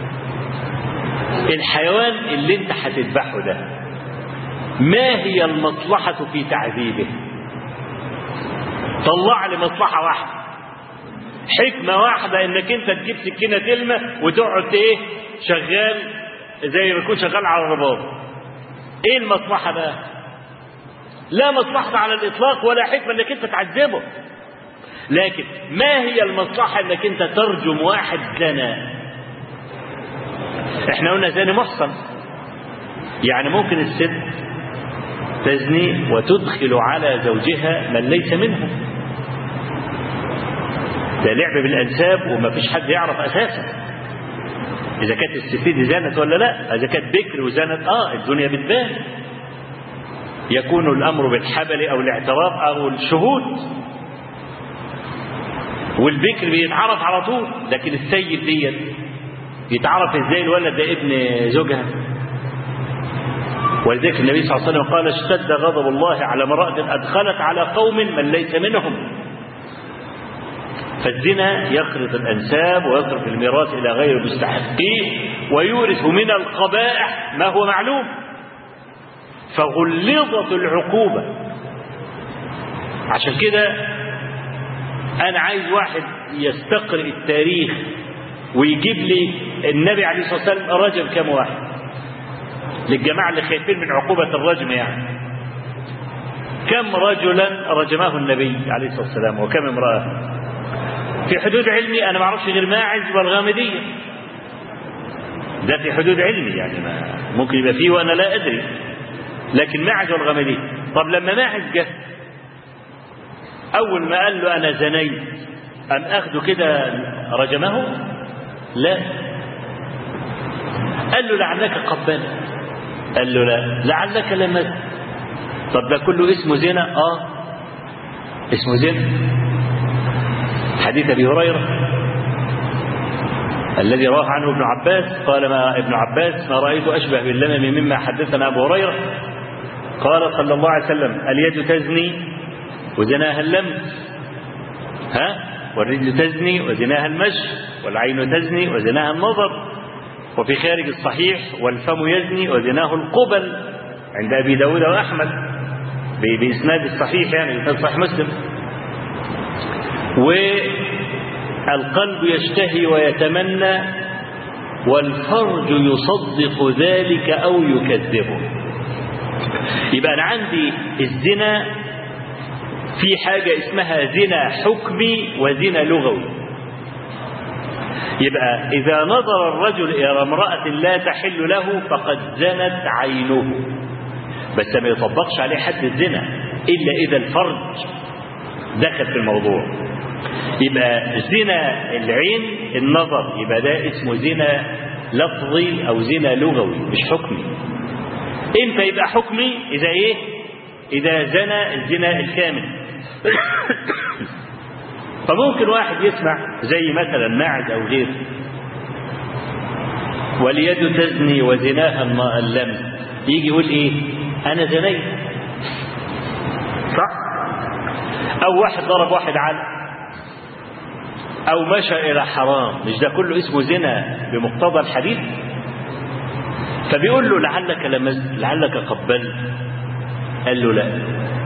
الحيوان اللي انت هتذبحه ده ما هي المصلحة في تعذيبه طلع لي مصلحة واحدة حكمة واحدة انك انت تجيب سكينة تلمة وتقعد ايه شغال زي ما يكون شغال على الرباط ايه المصلحة بقى لا مصلحة على الاطلاق ولا حكمة انك انت تعذبه لكن ما هي المصلحة انك انت ترجم واحد زنا احنا قلنا زاني محصن يعني ممكن الست تزني وتدخل على زوجها من ليس منها ده لعب بالانساب وما فيش حد يعرف اساسا إذا كانت الست دي زنت ولا لا إذا كانت بكر وزنت آه الدنيا بتبان يكون الأمر بالحبل أو الاعتراف أو الشهود والبكر بيتعرف على طول لكن السيد ديت يتعرف ازاي الولد ده ابن زوجها ولذلك النبي صلى الله عليه وسلم قال اشتد غضب الله على امرأة أدخلت على قوم من ليس منهم فالزنا يخرط الأنساب ويصرف الميراث إلى غير مستحقيه ويورث من القبائح ما هو معلوم فغلظت العقوبة عشان كده أنا عايز واحد يستقرئ التاريخ ويجيب لي النبي عليه الصلاة والسلام رجم كم واحد للجماعة اللي خايفين من عقوبة الرجم يعني كم رجلا رجمه النبي عليه الصلاة والسلام وكم امرأة في حدود علمي أنا ما أعرفش غير ماعز والغامدية ده في حدود علمي يعني ما ممكن يبقى فيه وأنا لا أدري لكن ماعز والغامدية طب لما ماعز جه أول ما قال له أنا زنيت أم أخده كده رجمه لا قال له لعلك قبلت قال له لا لعلك لمست طب ده كله اسمه زنا اه اسمه زنا حديث ابي هريره الذي رواه عنه ابن عباس قال ما ابن عباس ما رايت اشبه باللمم مما حدثنا ابو هريره قال صلى الله عليه وسلم اليد تزني وزناها اللمس ها والرجل تزني وزناها المشي والعين تزني وزناها النظر وفي خارج الصحيح والفم يزني وزناه القبل عند أبي داود وأحمد بإسناد الصحيح يعني بإسناد صحيح مسلم والقلب يشتهي ويتمنى والفرج يصدق ذلك أو يكذبه يبقى أنا عندي الزنا في حاجة اسمها زنا حكمي وزنا لغوي يبقى إذا نظر الرجل إلى امرأة لا تحل له فقد زنت عينه بس ما يطبقش عليه حد الزنا إلا إذا الفرج دخل في الموضوع يبقى زنا العين النظر يبقى ده اسمه زنا لفظي أو زنا لغوي مش حكمي امتى يبقى حكمي إذا إيه إذا زنى الزنا الكامل فممكن واحد يسمع زي مثلا ماعز او غيره واليد تزني وزناها اللمس يجي يقول ايه انا زنيت صح او واحد ضرب واحد على او مشى الى حرام مش ده كله اسمه زنا بمقتضى الحديث فبيقول له لعلك لمست لعلك قبلت قال له لا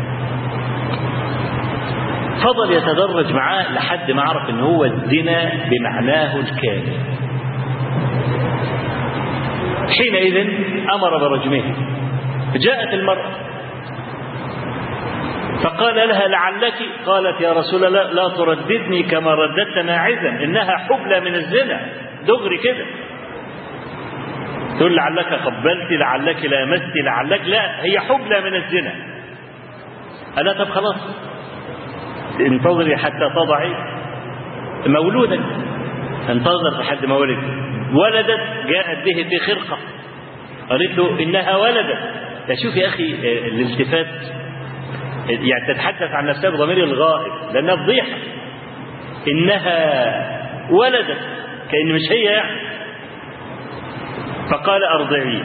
فضل يتدرج معاه لحد ما عرف ان هو الزنا بمعناه الكامل حينئذ امر برجمه جاءت المراه فقال لها لعلك قالت يا رسول الله لا ترددني كما رددت ماعزا انها حبلى من الزنا دغري كده تقول لعلك قبلت لعلك لامست لعلك لا هي حبلى من الزنا ألا طب خلاص انتظري حتى تضعي مولودك انتظر لحد ما ولد ولدت جاءت به في خرقة قالت له إنها ولدت شوف يا أخي الالتفات يعني تتحدث عن نفسها بضمير الغائب لأنها فضيحة إنها ولدت كأن مش هي يعني فقال أرضعي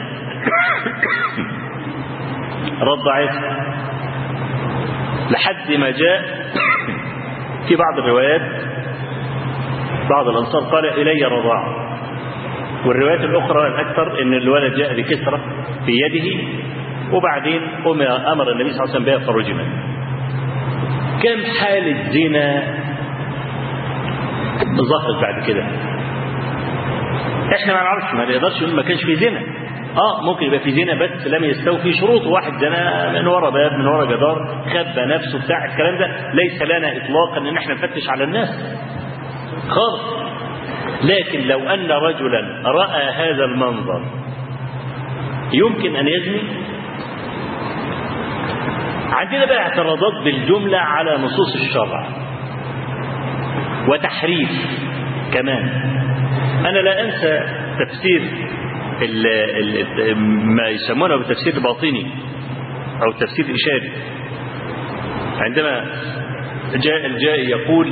رضعتها لحد ما جاء في بعض الروايات بعض الأنصار قال إلي رضاع والروايات الأخرى الأكثر أن الولد جاء بكسرة في يده وبعدين أمر النبي صلى الله عليه وسلم بها فرجمت كم حالة زنا ظهرت بعد كده احنا ما نعرفش ما نقدرش نقول ما كانش في زنا اه ممكن يبقى في زنا بس لم يستوفي شروطه واحد زنا من ورا باب من ورا جدار خبى نفسه بتاع الكلام ده ليس لنا اطلاقا ان احنا نفتش على الناس خالص لكن لو ان رجلا راى هذا المنظر يمكن ان يزني عندنا بقى اعتراضات بالجمله على نصوص الشرع وتحريف كمان انا لا انسى التفسير ال ال ما يسمونه بالتفسير الباطني أو التفسير الإشاري عندما جاء الجائي يقول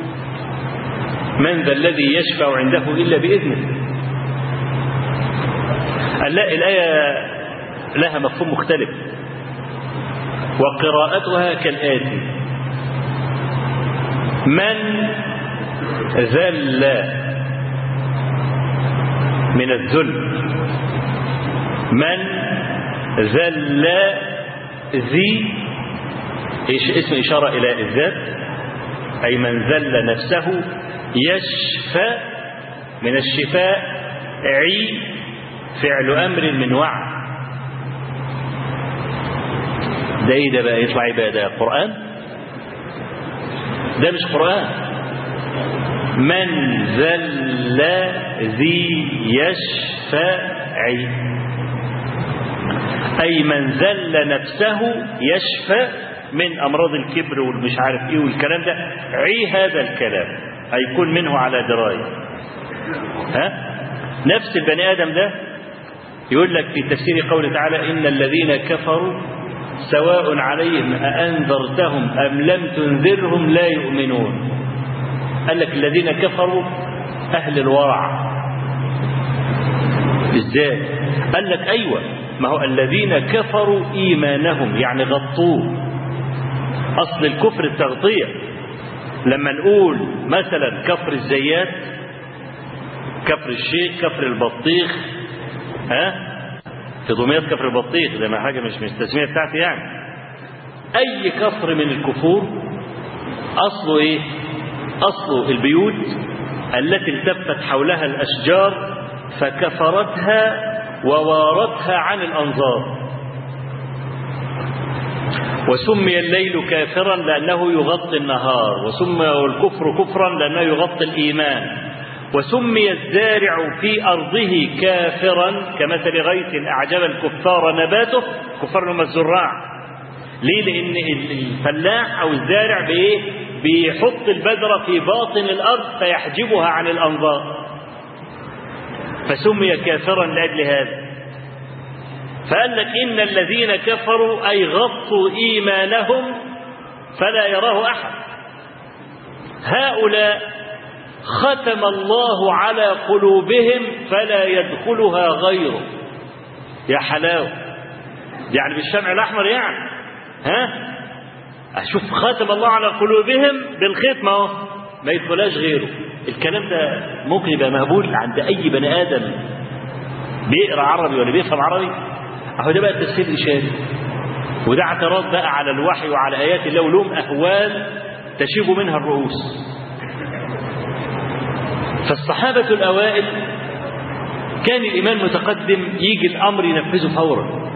من ذا الذي يشفع عنده إلا بإذنه لا الآية لها مفهوم مختلف وقراءتها كالآتي من ذل من الذل من ذل ذي اسم إشارة إلى الذات أي من ذل نفسه يشفى من الشفاء عي فعل أمر من وعد ده ايه ده بقى يطلع ايه بقى ده قرآن ده مش قرآن من ذل ذي يشفعي أي من ذل نفسه يشفى من أمراض الكبر والمش عارف إيه والكلام ده عي هذا الكلام هيكون منه على دراية ها نفس البني آدم ده يقول لك في تفسير قوله تعالى إن الذين كفروا سواء عليهم أأنذرتهم أم لم تنذرهم لا يؤمنون قال لك الذين كفروا أهل الورع ازاي قال لك أيوة ما هو الذين كفروا إيمانهم يعني غطوه أصل الكفر التغطية لما نقول مثلا كفر الزيات كفر الشيخ كفر البطيخ ها في دمياط كفر البطيخ ده ما حاجه مش مش التسميه بتاعتي يعني اي كفر من الكفور اصله ايه اصله البيوت التي التفت حولها الاشجار فكفرتها ووارتها عن الانظار وسمي الليل كافرا لانه يغطي النهار وسمي الكفر كفرا لانه يغطي الايمان وسمي الزارع في أرضه كافرا كمثل غيث أعجب الكفار نباته كفار هم الزراع ليه لأن الفلاح أو الزارع بإيه بيحط البذرة في باطن الأرض فيحجبها عن الأنظار فسمي كافرا لأجل هذا فقال لك إن الذين كفروا أي غطوا إيمانهم فلا يراه أحد هؤلاء ختم الله على قلوبهم فلا يدخلها غيره يا حلاوة يعني بالشمع الأحمر يعني ها أشوف ختم الله على قلوبهم بالختم اهو ما يدخلهاش غيره الكلام ده ممكن يبقى مهبول عند أي بني آدم بيقرأ عربي ولا بيفهم عربي أهو ده بقى التفسير الإشاري وده اعتراض بقى على الوحي وعلى آيات الله ولهم أهوال تشيب منها الرؤوس فالصحابة الأوائل كان الإيمان متقدم يجي الأمر ينفذه فورا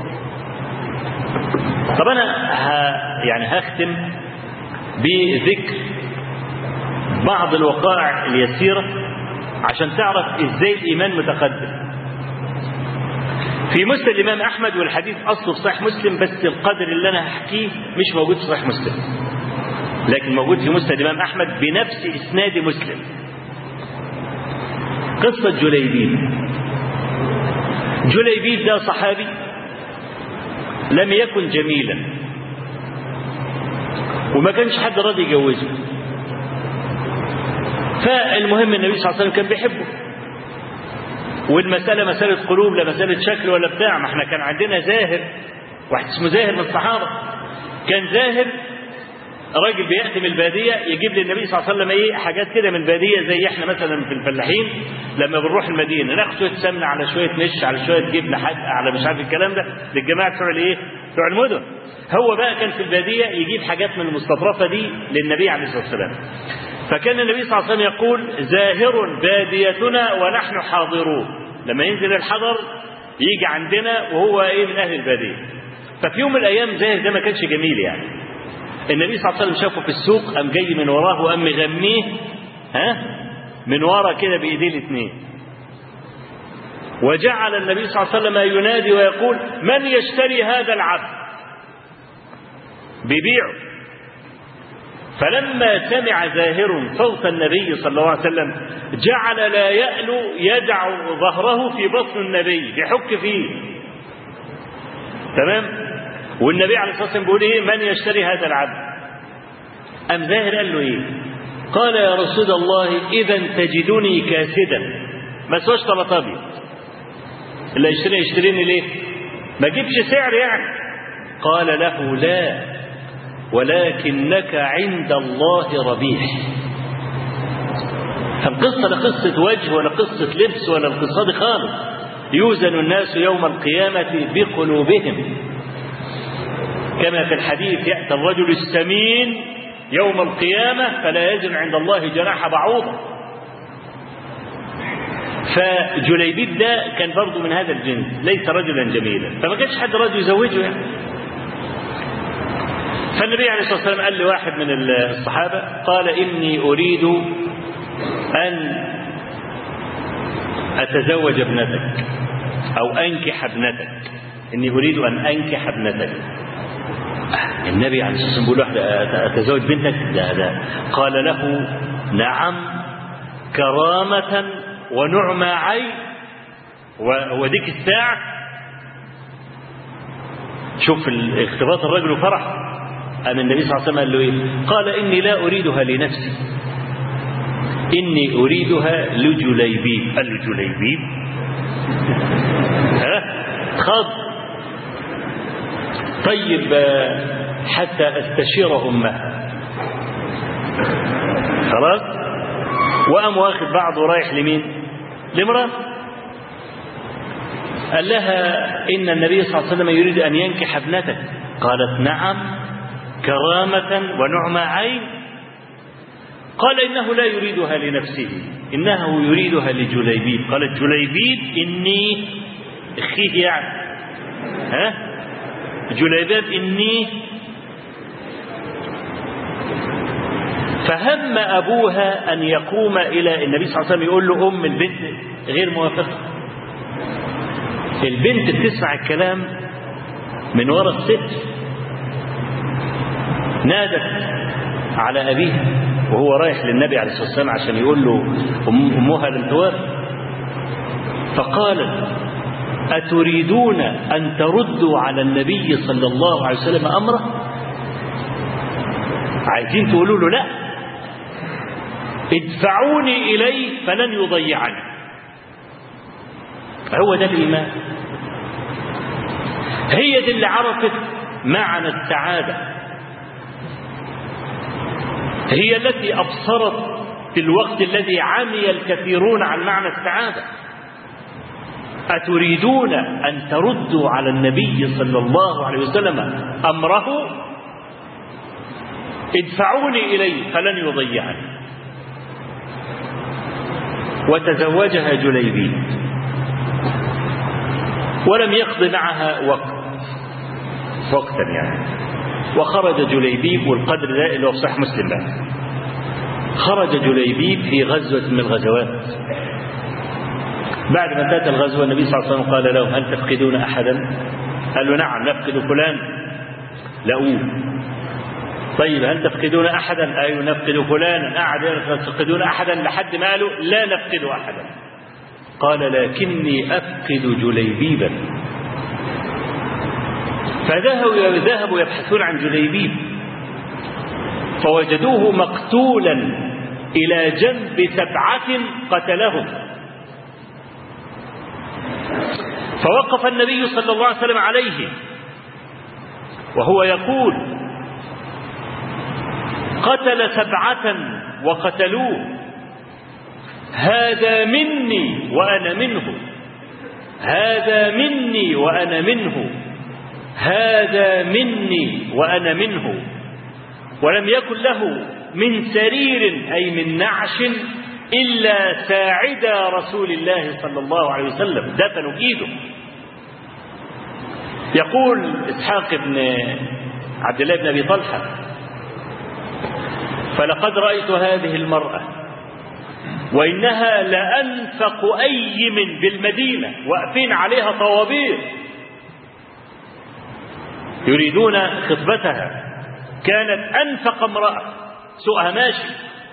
طب أنا ها يعني هختم بذكر بعض الوقائع اليسيرة عشان تعرف إزاي الإيمان متقدم في مسند الإمام أحمد والحديث أصله في صحيح مسلم بس القدر اللي أنا هحكيه مش موجود في صحيح مسلم لكن موجود في مسند الإمام أحمد بنفس إسناد مسلم قصة جليبيب جليبيب ده صحابي لم يكن جميلا وما كانش حد راضي يجوزه فالمهم النبي صلى الله عليه وسلم كان بيحبه والمسألة مسألة قلوب لا مسألة شكل ولا بتاع ما احنا كان عندنا زاهر واحد اسمه زاهر من الصحابة كان زاهر راجل بيأتي من البادية يجيب للنبي صلى الله عليه وسلم ايه حاجات كده من البادية زي احنا مثلا في الفلاحين لما بنروح المدينة ناخد شوية سمنة على شوية نش على شوية جبنة حد على مش عارف الكلام ده للجماعة بتوع الايه؟ بتوع المدن. هو بقى كان في البادية يجيب حاجات من المستطرفة دي للنبي عليه الصلاة والسلام. فكان النبي صلى الله عليه وسلم يقول زاهر باديتنا ونحن حاضرون. لما ينزل الحضر يجي عندنا وهو ايه من اهل البادية. ففي يوم من الايام زاهر ده ما كانش جميل يعني. النبي صلى الله عليه وسلم شافه في السوق قام جاي من وراه وقام مغنيه ها من ورا كده بايديه الاثنين وجعل النبي صلى الله عليه وسلم ينادي ويقول من يشتري هذا العبد بيبيعه فلما سمع زاهر صوت النبي صلى الله عليه وسلم جعل لا يألو يدع ظهره في بطن النبي يحك فيه تمام والنبي عليه الصلاة والسلام بيقول إيه من يشتري هذا العبد أم زاهر قال له إيه قال يا رسول الله إذا تجدني كاسدا ما سواش طلط أبيض اللي يشتري يشتريني ليه ما جيبش سعر يعني قال له لا ولكنك عند الله ربيح فالقصة لا قصة وجه ولا قصة لبس ولا القصة دي خالص يوزن الناس يوم القيامة بقلوبهم كما في الحديث يأتي الرجل السمين يوم القيامة فلا يزن عند الله جناح بعوضة فجليبيب ده كان برضه من هذا الجنس ليس رجلا جميلا فما كانش حد راضي يزوجه يعني فالنبي عليه الصلاة والسلام قال لواحد من الصحابة قال إني أريد أن أتزوج ابنتك أو أنكح ابنتك إني أريد أن أنكح ابنتك النبي عليه الصلاة والسلام بيقول واحد أتزوج بنتك ده ده قال له نعم كرامة ونعمى عين وديك الساعة شوف اختلاط الرجل وفرح أم النبي صلى الله عليه وسلم قال له إيه؟ قال إني لا أريدها لنفسي إني أريدها لجليبيب قال له جليبيب ها خض طيب حتى استشير امها خلاص وقام واخد بعضه رايح لمين لامراه قال لها ان النبي صلى الله عليه وسلم يريد ان ينكح ابنتك قالت نعم كرامه ونعمى عين قال انه لا يريدها لنفسه انه يريدها لجليبيب قالت جليبيب اني اخيه يعني ها جليباب إني فهم أبوها أن يقوم إلى النبي صلى الله عليه وسلم يقول له أم البنت غير موافقة البنت بتسمع الكلام من وراء الست نادت على أبيها وهو رايح للنبي عليه الصلاة والسلام عشان يقول له أمها لم توافق فقالت أتريدون أن تردوا على النبي صلى الله عليه وسلم أمره عايزين تقولوا له لا ادفعوني إليه فلن يضيعني هو ده الإيمان هي دي اللي عرفت معنى السعادة هي التي أبصرت في الوقت الذي عمي الكثيرون عن معنى السعادة أتريدون أن تردوا على النبي صلى الله عليه وسلم أمره ادفعوني إليه فلن يضيعني وتزوجها جليبيب ولم يقض معها وقت وقتا يعني وخرج جليبيب والقدر ده اللي هو في صحيح مسلم بقى خرج جليبيب في غزوة من الغزوات بعد ما انتهت الغزوة النبي صلى الله عليه وسلم قال لهم هل تفقدون أحدا قال له نعم نفقد فلان لأوه طيب هل تفقدون أحدا أي نفقد فلانا قعد تفقدون أحدا لحد ما قالوا لا نفقد أحدا قال لكني أفقد جليبيبا فذهبوا ذهبوا يبحثون عن جليبيب فوجدوه مقتولا إلى جنب سبعة قتلهم فوقف النبي صلى الله عليه وسلم عليه وهو يقول قتل سبعة وقتلوه هذا مني وأنا منه هذا مني وأنا منه هذا مني وأنا منه ولم يكن له من سرير أي من نعش إلا ساعدا رسول الله صلى الله عليه وسلم دفنوا إيده يقول إسحاق بن عبد الله بن أبي طلحة فلقد رأيت هذه المرأة وإنها لأنفق أيم بالمدينة واقفين عليها طوابير يريدون خطبتها كانت أنفق امرأة سوقها ماشي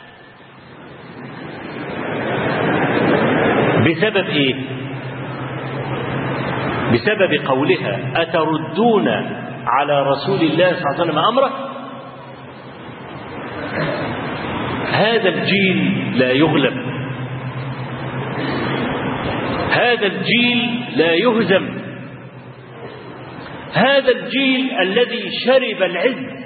بسبب ايه بسبب قولها اتردون على رسول الله صلى الله عليه وسلم امره هذا الجيل لا يغلب هذا الجيل لا يهزم هذا الجيل الذي شرب العز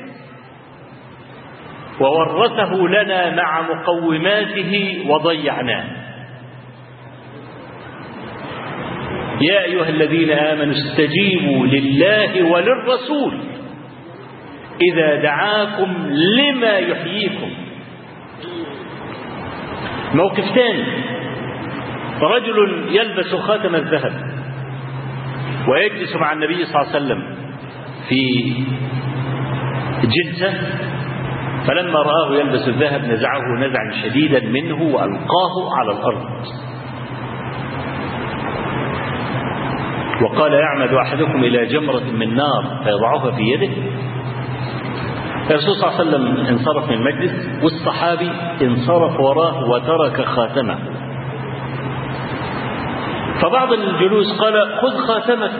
وورثه لنا مع مقوماته وضيعناه يا ايها الذين امنوا استجيبوا لله وللرسول اذا دعاكم لما يحييكم موقف ثاني رجل يلبس خاتم الذهب ويجلس مع النبي صلى الله عليه وسلم في جلسة فلما رآه يلبس الذهب نزعه نزعا شديدا منه وألقاه على الأرض وقال يعمد أحدكم إلى جمرة من نار فيضعها في يده الرسول صلى الله عليه وسلم انصرف من المجلس والصحابي انصرف وراه وترك خاتمه فبعض الجلوس قال خذ خاتمك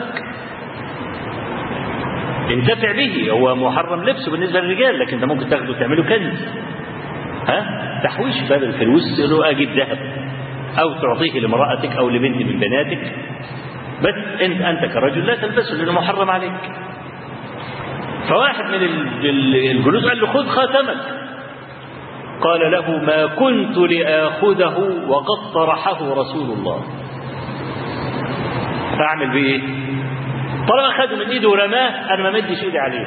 انتفع به هو محرم لبسه بالنسبه للرجال لكن انت ممكن تاخده تعمله كنز ها تحويش بدل الفلوس له اجيب ذهب او تعطيه لامراتك او لبنت من بناتك بس انت انت كرجل لا تلبسه لانه محرم عليك فواحد من الجلوس قال له خذ خاتمك قال له ما كنت لاخذه وقد طرحه رسول الله فاعمل بيه ايه طالما اخذه من ايده ورماه انا ما مدش ايدي عليه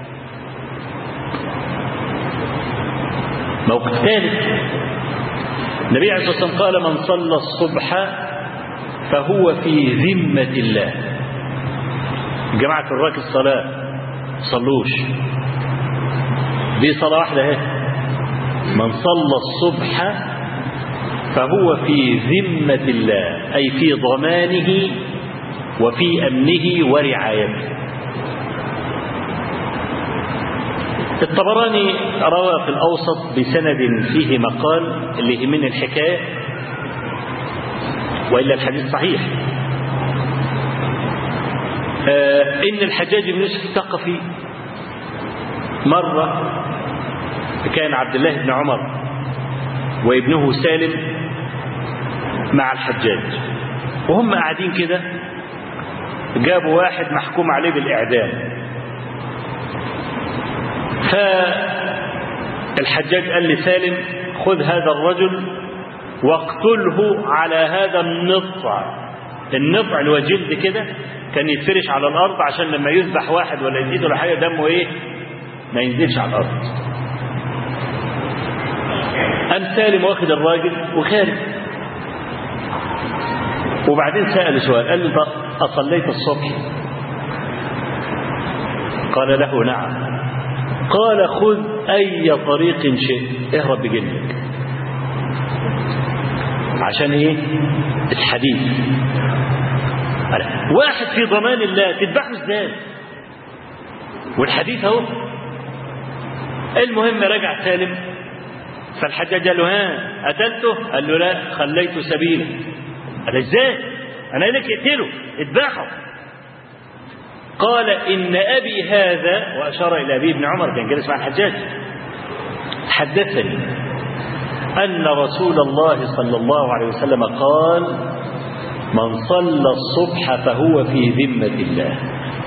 موقف ثالث النبي عليه الصلاه والسلام قال من صلى الصبح فهو في ذمة الله جماعة الراك الصلاة صلوش دي صلاة واحدة اهي من صلى الصبح فهو في ذمة الله أي في ضمانه وفي أمنه ورعايته الطبراني روى في الأوسط بسند فيه مقال اللي يهمني الحكاية وإلا الحديث صحيح آه إن الحجاج بن يوسف الثقفي مرة كان عبد الله بن عمر وابنه سالم مع الحجاج وهم قاعدين كده جابوا واحد محكوم عليه بالإعدام فالحجاج قال لسالم خذ هذا الرجل واقتله على هذا النطع النطع اللي هو جلد كده كان يتفرش على الارض عشان لما يذبح واحد ولا يزيد ولا حاجه دمه ايه ما ينزلش على الارض قام سالم واخد الراجل وخارج وبعدين سأل سؤال قال له أصليت الصبح قال له نعم قال خذ أي طريق شئت اهرب بجنك عشان ايه الحديث واحد في ضمان الله تذبحه ازاي والحديث اهو المهم رجع سالم فالحجاج قال له ها قتلته قال له لا خليته سبيلا قال ازاي انا لك اقتله اذبحه قال ان ابي هذا واشار الى ابي بن عمر كان جالس مع الحجاج حدثني ان رسول الله صلى الله عليه وسلم قال من صلى الصبح فهو في ذمه الله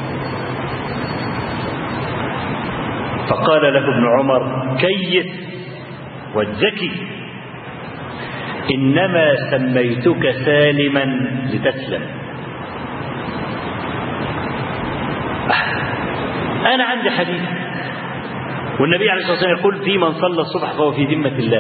فقال له ابن عمر كيف والذكي انما سميتك سالما لتسلم انا عندي حديث والنبي عليه الصلاه والسلام يقول في من صلى الصبح فهو في ذمه الله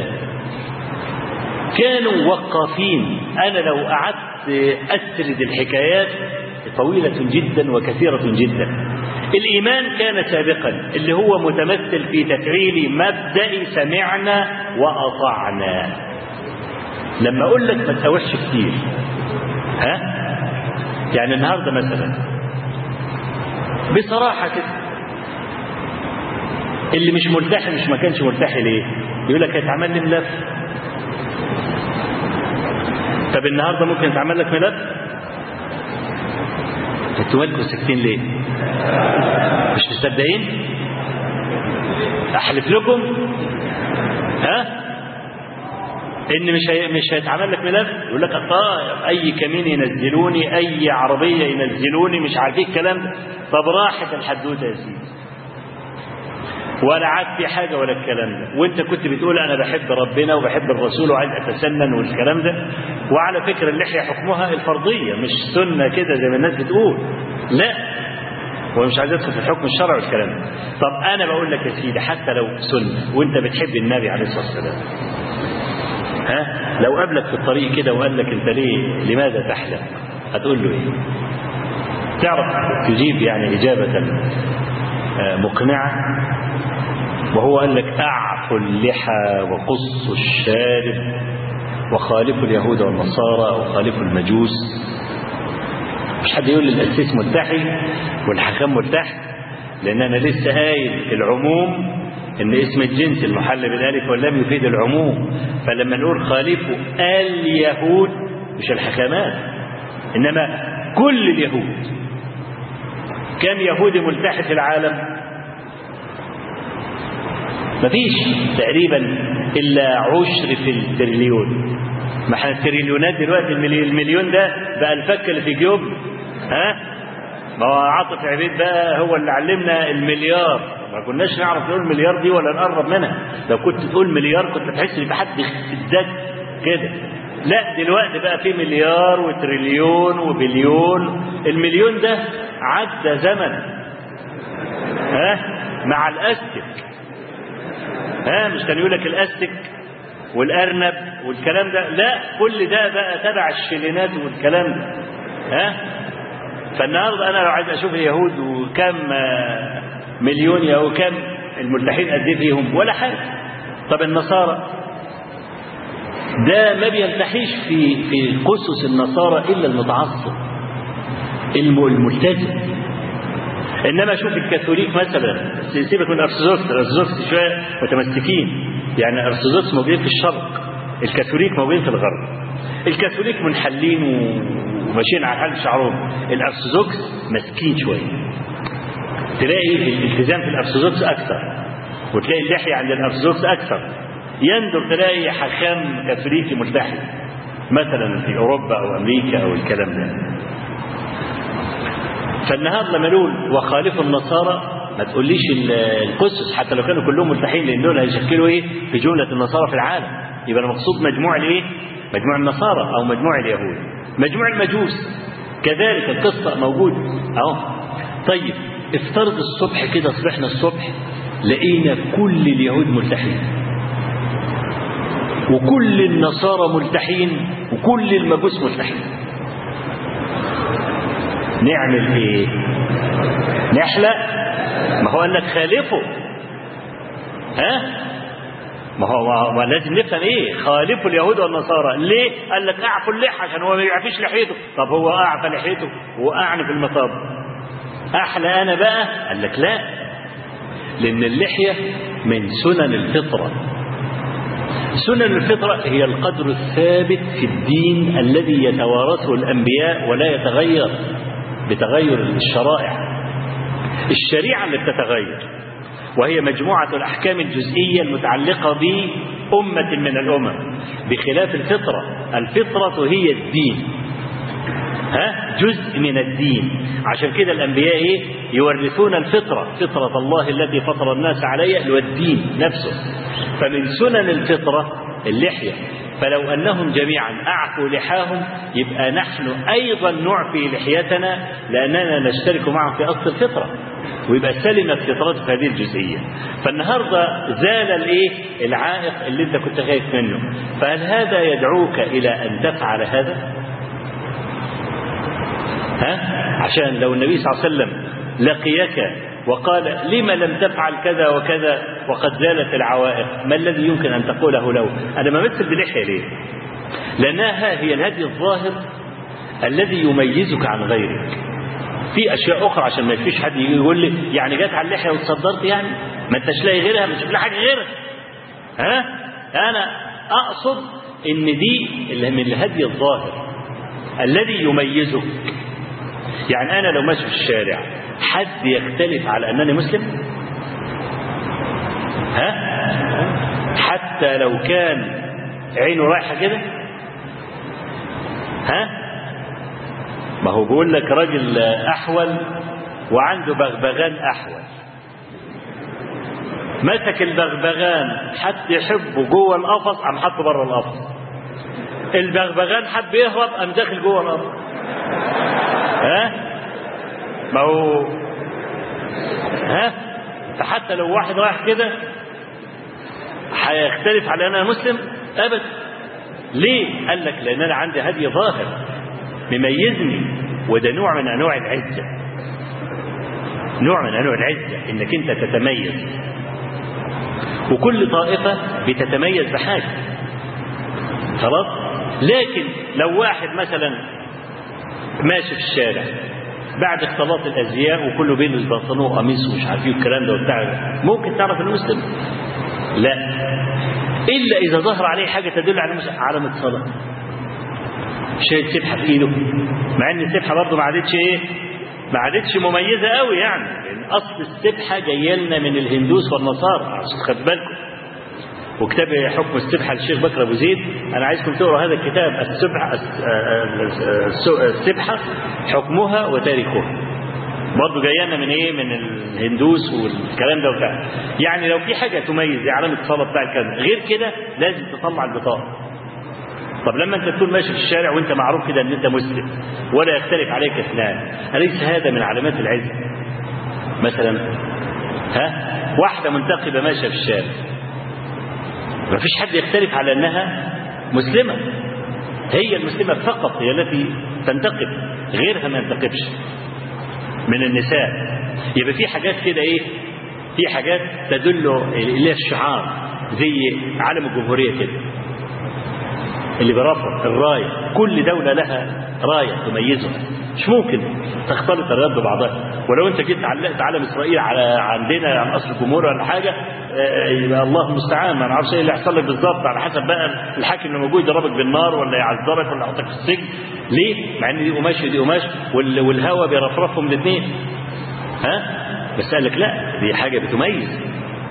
كانوا وقافين انا لو قعدت اسرد الحكايات طويله جدا وكثيره جدا الايمان كان سابقا اللي هو متمثل في تفعيل مبدا سمعنا واطعنا لما اقول لك ما تسوحش كتير ها يعني النهارده مثلا بصراحه كده اللي مش مرتاح مش ما كانش مرتاح ليه يقول لك هيتعمل لي ملف طب النهارده ممكن يتعمل لك ملف انتوا مالكم ساكتين ليه مش مصدقين احلف لكم ها ان مش هي مش هيتعمل لك ملف يقول لك طيب اي كمين ينزلوني اي عربيه ينزلوني مش عارفين الكلام ده طب راحت الحدوته يا سيدي ولا عاد في حاجه ولا الكلام ده وانت كنت بتقول انا بحب ربنا وبحب الرسول وعايز اتسنن والكلام ده وعلى فكره اللحيه حكمها الفرضيه مش سنه كده زي ما الناس بتقول لا هو مش عايز يدخل في الحكم الشرعي والكلام ده طب انا بقول لك يا سيدي حتى لو سنه وانت بتحب النبي عليه الصلاه والسلام ها لو قابلك في الطريق كده وقال لك انت ليه لماذا تحلم هتقول له ايه تعرف تجيب يعني اجابه مقنعه وهو قال لك اعفوا اللحى وقصوا الشارب وخالفوا اليهود والنصارى وخالفوا المجوس مش حد يقول للأسيس ملتحي والحكام ملتحي لأن أنا لسه قايل في العموم إن اسم الجنس المحل بالألف واللام يفيد العموم فلما نقول خالفوا اليهود مش الحكامات إنما كل اليهود كم يهودي ملتحي في العالم مفيش تقريبا إلا عشر في التريليون ما احنا التريليونات دلوقتي المليون ده بقى الفك اللي في جيوب ها ما هو عاطف عبيد بقى هو اللي علمنا المليار ما كناش نعرف نقول المليار دي ولا نقرب منها لو كنت تقول مليار كنت تحس ان في حد ازداد كده لا دلوقتي بقى في مليار وتريليون وبليون المليون ده عدى زمن ها مع الاستك ها مش كان يقول لك الاستك والارنب والكلام ده لا كل ده بقى تبع الشلينات والكلام ده ها فالنهارده انا لو عايز اشوف اليهود وكم مليون يهود كم الملتحين قد ايه فيهم ولا حاجه طب النصارى ده ما بيلتحيش في في قصص النصارى الا المتعصب الملتزم انما شوف الكاثوليك مثلا سيبك من الارثوذكس الارثوذكس شويه متمسكين يعني الارثوذكس موجودين في الشرق الكاثوليك موجودين في الغرب الكاثوليك منحلين وماشيين على حال شعرهم الارثوذكس ماسكين شويه تلاقي الالتزام في الارثوذكس اكثر وتلاقي اللحيه عند الارثوذكس اكثر يندر تلاقي حكام كاثوليكي ملتحي مثلا في اوروبا او امريكا او الكلام ده فالنهارده لما نقول وخالفوا النصارى ما تقوليش القسس حتى لو كانوا كلهم ملتحين لان دول هيشكلوا ايه في جمله النصارى في العالم يبقى المقصود مجموع الايه؟ مجموع النصارى او مجموع اليهود مجموع المجوس كذلك القصه موجود اهو طيب افترض الصبح كده صبحنا الصبح لقينا كل اليهود ملتحين وكل النصارى ملتحين وكل المجوس ملتحين نعمل ايه نحلق ما هو قال لك خالفه ها ما هو ما لازم نفهم ايه خالفوا اليهود والنصارى ليه قال لك اعفوا اللحى عشان هو ما يعفيش لحيته طب هو اعفى لحيته وقعني في المطاب احلى انا بقى قال لك لا لان اللحيه من سنن الفطره سنن الفطرة هي القدر الثابت في الدين الذي يتوارثه الأنبياء ولا يتغير بتغير الشرائع الشريعة اللي بتتغير وهي مجموعة الأحكام الجزئية المتعلقة بأمة من الأمم بخلاف الفطرة الفطرة هي الدين ها جزء من الدين عشان كده الأنبياء إيه يورثون الفطرة فطرة الله التي فطر الناس عليها اللي هو الدين نفسه فمن سنن الفطرة اللحية فلو أنهم جميعا أعفوا لحاهم يبقى نحن أيضا نعفي لحيتنا لأننا نشترك معهم في أصل الفطرة ويبقى سلمت فطرته في هذه الجزئية فالنهاردة زال الإيه العائق اللي أنت كنت خايف منه فهل هذا يدعوك إلى أن تفعل هذا ها عشان لو النبي صلى الله عليه وسلم لقيك وقال لم لم تفعل كذا وكذا وقد زالت العوائق ما الذي يمكن أن تقوله له أنا بمثل بلحية ليه لأنها هي الهدي الظاهر الذي يميزك عن غيرك في أشياء أخرى عشان ما فيش حد يقول لي يعني جت على اللحية وتصدرت يعني ما انتش لاقي غيرها مش لاقي حاجة غيرها ها أنا أقصد إن دي اللي من الهدي الظاهر الذي يميزك يعني أنا لو ماشي في الشارع حد يختلف على أنني مسلم ها حتى لو كان عينه رايحة كده ها ما هو بيقول لك راجل أحول وعنده بغبغان أحول مسك البغبغان حد يحبه جوه القفص قام حطه بره القفص البغبغان حب يهرب قام داخل جوه القفص ها ما هو ها فحتى لو واحد رايح كده هيختلف على انا مسلم ابدا ليه قال لك لان انا عندي هدي ظاهر مميزني وده نوع من انواع العزه نوع من انواع العزه انك انت تتميز وكل طائفه بتتميز بحاجه خلاص لكن لو واحد مثلا ماشي في الشارع بعد اختلاط الازياء وكله بيلبس بنطلون وقميص ومش عارف ايه والكلام ده وبتاع ممكن تعرف المسلم لا الا اذا ظهر عليه حاجه تدل على علامه صلاه شايل سبحه في ايده مع ان السبحه برضه ما عادتش ايه ما عادتش مميزه قوي يعني لان اصل السبحه جايه لنا من الهندوس والنصارى عشان خد بالكم وكتاب حكم السبحه للشيخ بكر ابو زيد انا عايزكم تقروا هذا الكتاب السبحه السبحه حكمها وتاريخها برضه جايانا من ايه من الهندوس والكلام ده وبتاع يعني لو في حاجه تميز زي علامه الصلاه بتاع الكلام غير كده لازم تطلع البطاقه طب لما انت تكون ماشي في الشارع وانت معروف كده ان انت مسلم ولا يختلف عليك اثنان اليس هذا من علامات العزه مثلا ها واحده منتقبه ماشيه في الشارع ما فيش حد يختلف على انها مسلمه هي المسلمه فقط هي التي تنتقب غيرها ما ينتقبش من النساء يبقى في حاجات كده ايه في حاجات تدل الى الشعار زي علم الجمهوريه كده اللي برفع الرايه كل دوله لها رايه تميزها مش ممكن تختلط الرايات ببعضها ولو انت جيت علقت علم اسرائيل على عندنا على اصل الجمهور ولا حاجه يبقى الله المستعان ما نعرفش ايه اللي هيحصل لك بالظبط على حسب بقى الحاكم اللي موجود يضربك بالنار ولا يعذبك ولا يحطك في السجن ليه؟ مع ان دي قماش ودي قماش والهواء بيرفرفهم الاثنين ها؟ بس قال لك لا دي حاجه بتميز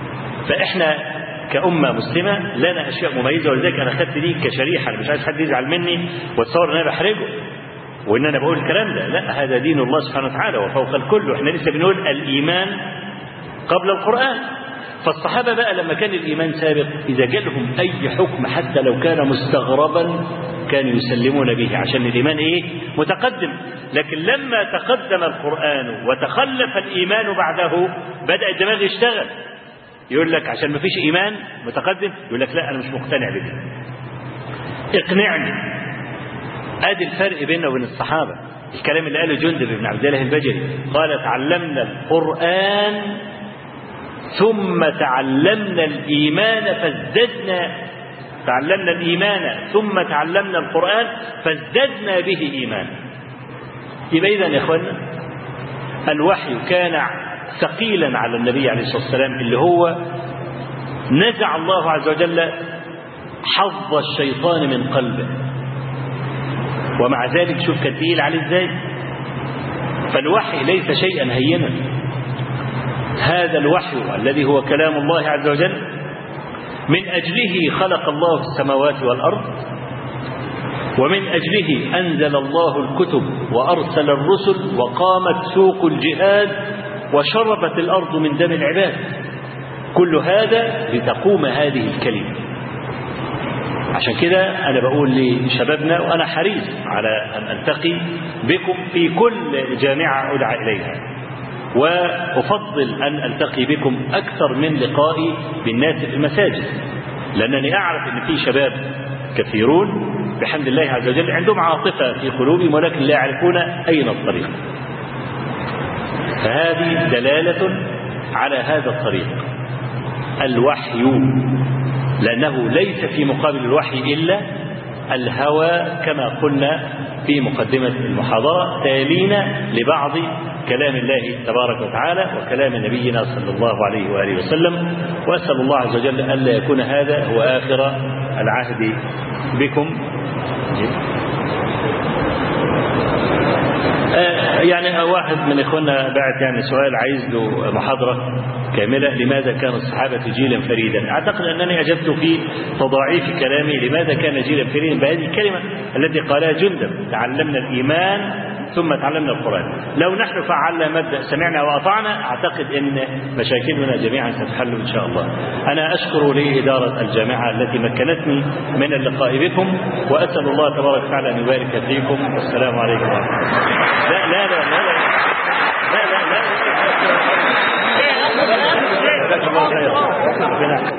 فاحنا كأمة مسلمة لنا أشياء مميزة ولذلك أنا خدت دي كشريحة أنا مش عايز حد يزعل مني واتصور إن أنا بحرجه وإن أنا بقول الكلام ده لا هذا دين الله سبحانه وتعالى وفوق الكل وإحنا لسه بنقول الإيمان قبل القرآن فالصحابة بقى لما كان الإيمان سابق إذا جالهم أي حكم حتى لو كان مستغربا كانوا يسلمون به عشان الإيمان إيه متقدم لكن لما تقدم القرآن وتخلف الإيمان بعده بدأ الدماغ يشتغل يقول لك عشان ما فيش إيمان متقدم يقول لك لا أنا مش مقتنع بده اقنعني ادي الفرق بيننا وبين الصحابة الكلام اللي قاله جندب بن عبد الله البجلي قال تعلمنا القرآن ثم تعلمنا الإيمان فازددنا تعلمنا الإيمان ثم تعلمنا القرآن فازددنا به إيمانا يبقى إذا يا إخوانا الوحي كان ثقيلا على النبي عليه الصلاة والسلام اللي هو نزع الله عز وجل حظ الشيطان من قلبه ومع ذلك شوف كان تقيل عليه ازاي فالوحي ليس شيئا هينا هذا الوحي الذي هو كلام الله عز وجل من أجله خلق الله السماوات والأرض ومن أجله أنزل الله الكتب وأرسل الرسل وقامت سوق الجهاد وشربت الأرض من دم العباد كل هذا لتقوم هذه الكلمة عشان كده أنا بقول لشبابنا وأنا حريص على أن ألتقي بكم في كل جامعة أدعى إليها وأفضل أن ألتقي بكم أكثر من لقائي بالناس في المساجد لأنني أعرف أن في شباب كثيرون بحمد الله عز وجل عندهم عاطفة في قلوبهم ولكن لا يعرفون أين الطريق فهذه دلالة على هذا الطريق الوحي لأنه ليس في مقابل الوحي إلا الهوى كما قلنا في مقدمة المحاضرة تالين لبعض كلام الله تبارك وتعالى وكلام نبينا صلى الله عليه وآله وسلم وأسأل الله عز وجل ألا يكون هذا هو آخر العهد بكم يعني واحد من اخواننا بعت يعني سؤال عايز له محاضره كامله لماذا كان الصحابه جيلا فريدا؟ اعتقد انني اجبت في تضاعيف كلامي لماذا كان جيلا فريدا بهذه الكلمه التي قالها جندب تعلمنا الايمان ثم تعلمنا القران. لو نحن فعلنا مبدا سمعنا واطعنا اعتقد ان مشاكلنا جميعا ستحل ان شاء الله. انا اشكر لاداره الجامعه التي مكنتني من اللقاء بكم واسال الله تبارك وتعالى ان يبارك فيكم والسلام عليكم ورحمه الله. لا لا لا لا لا لا لا لا لا لا لا لا لا لا لا لا لا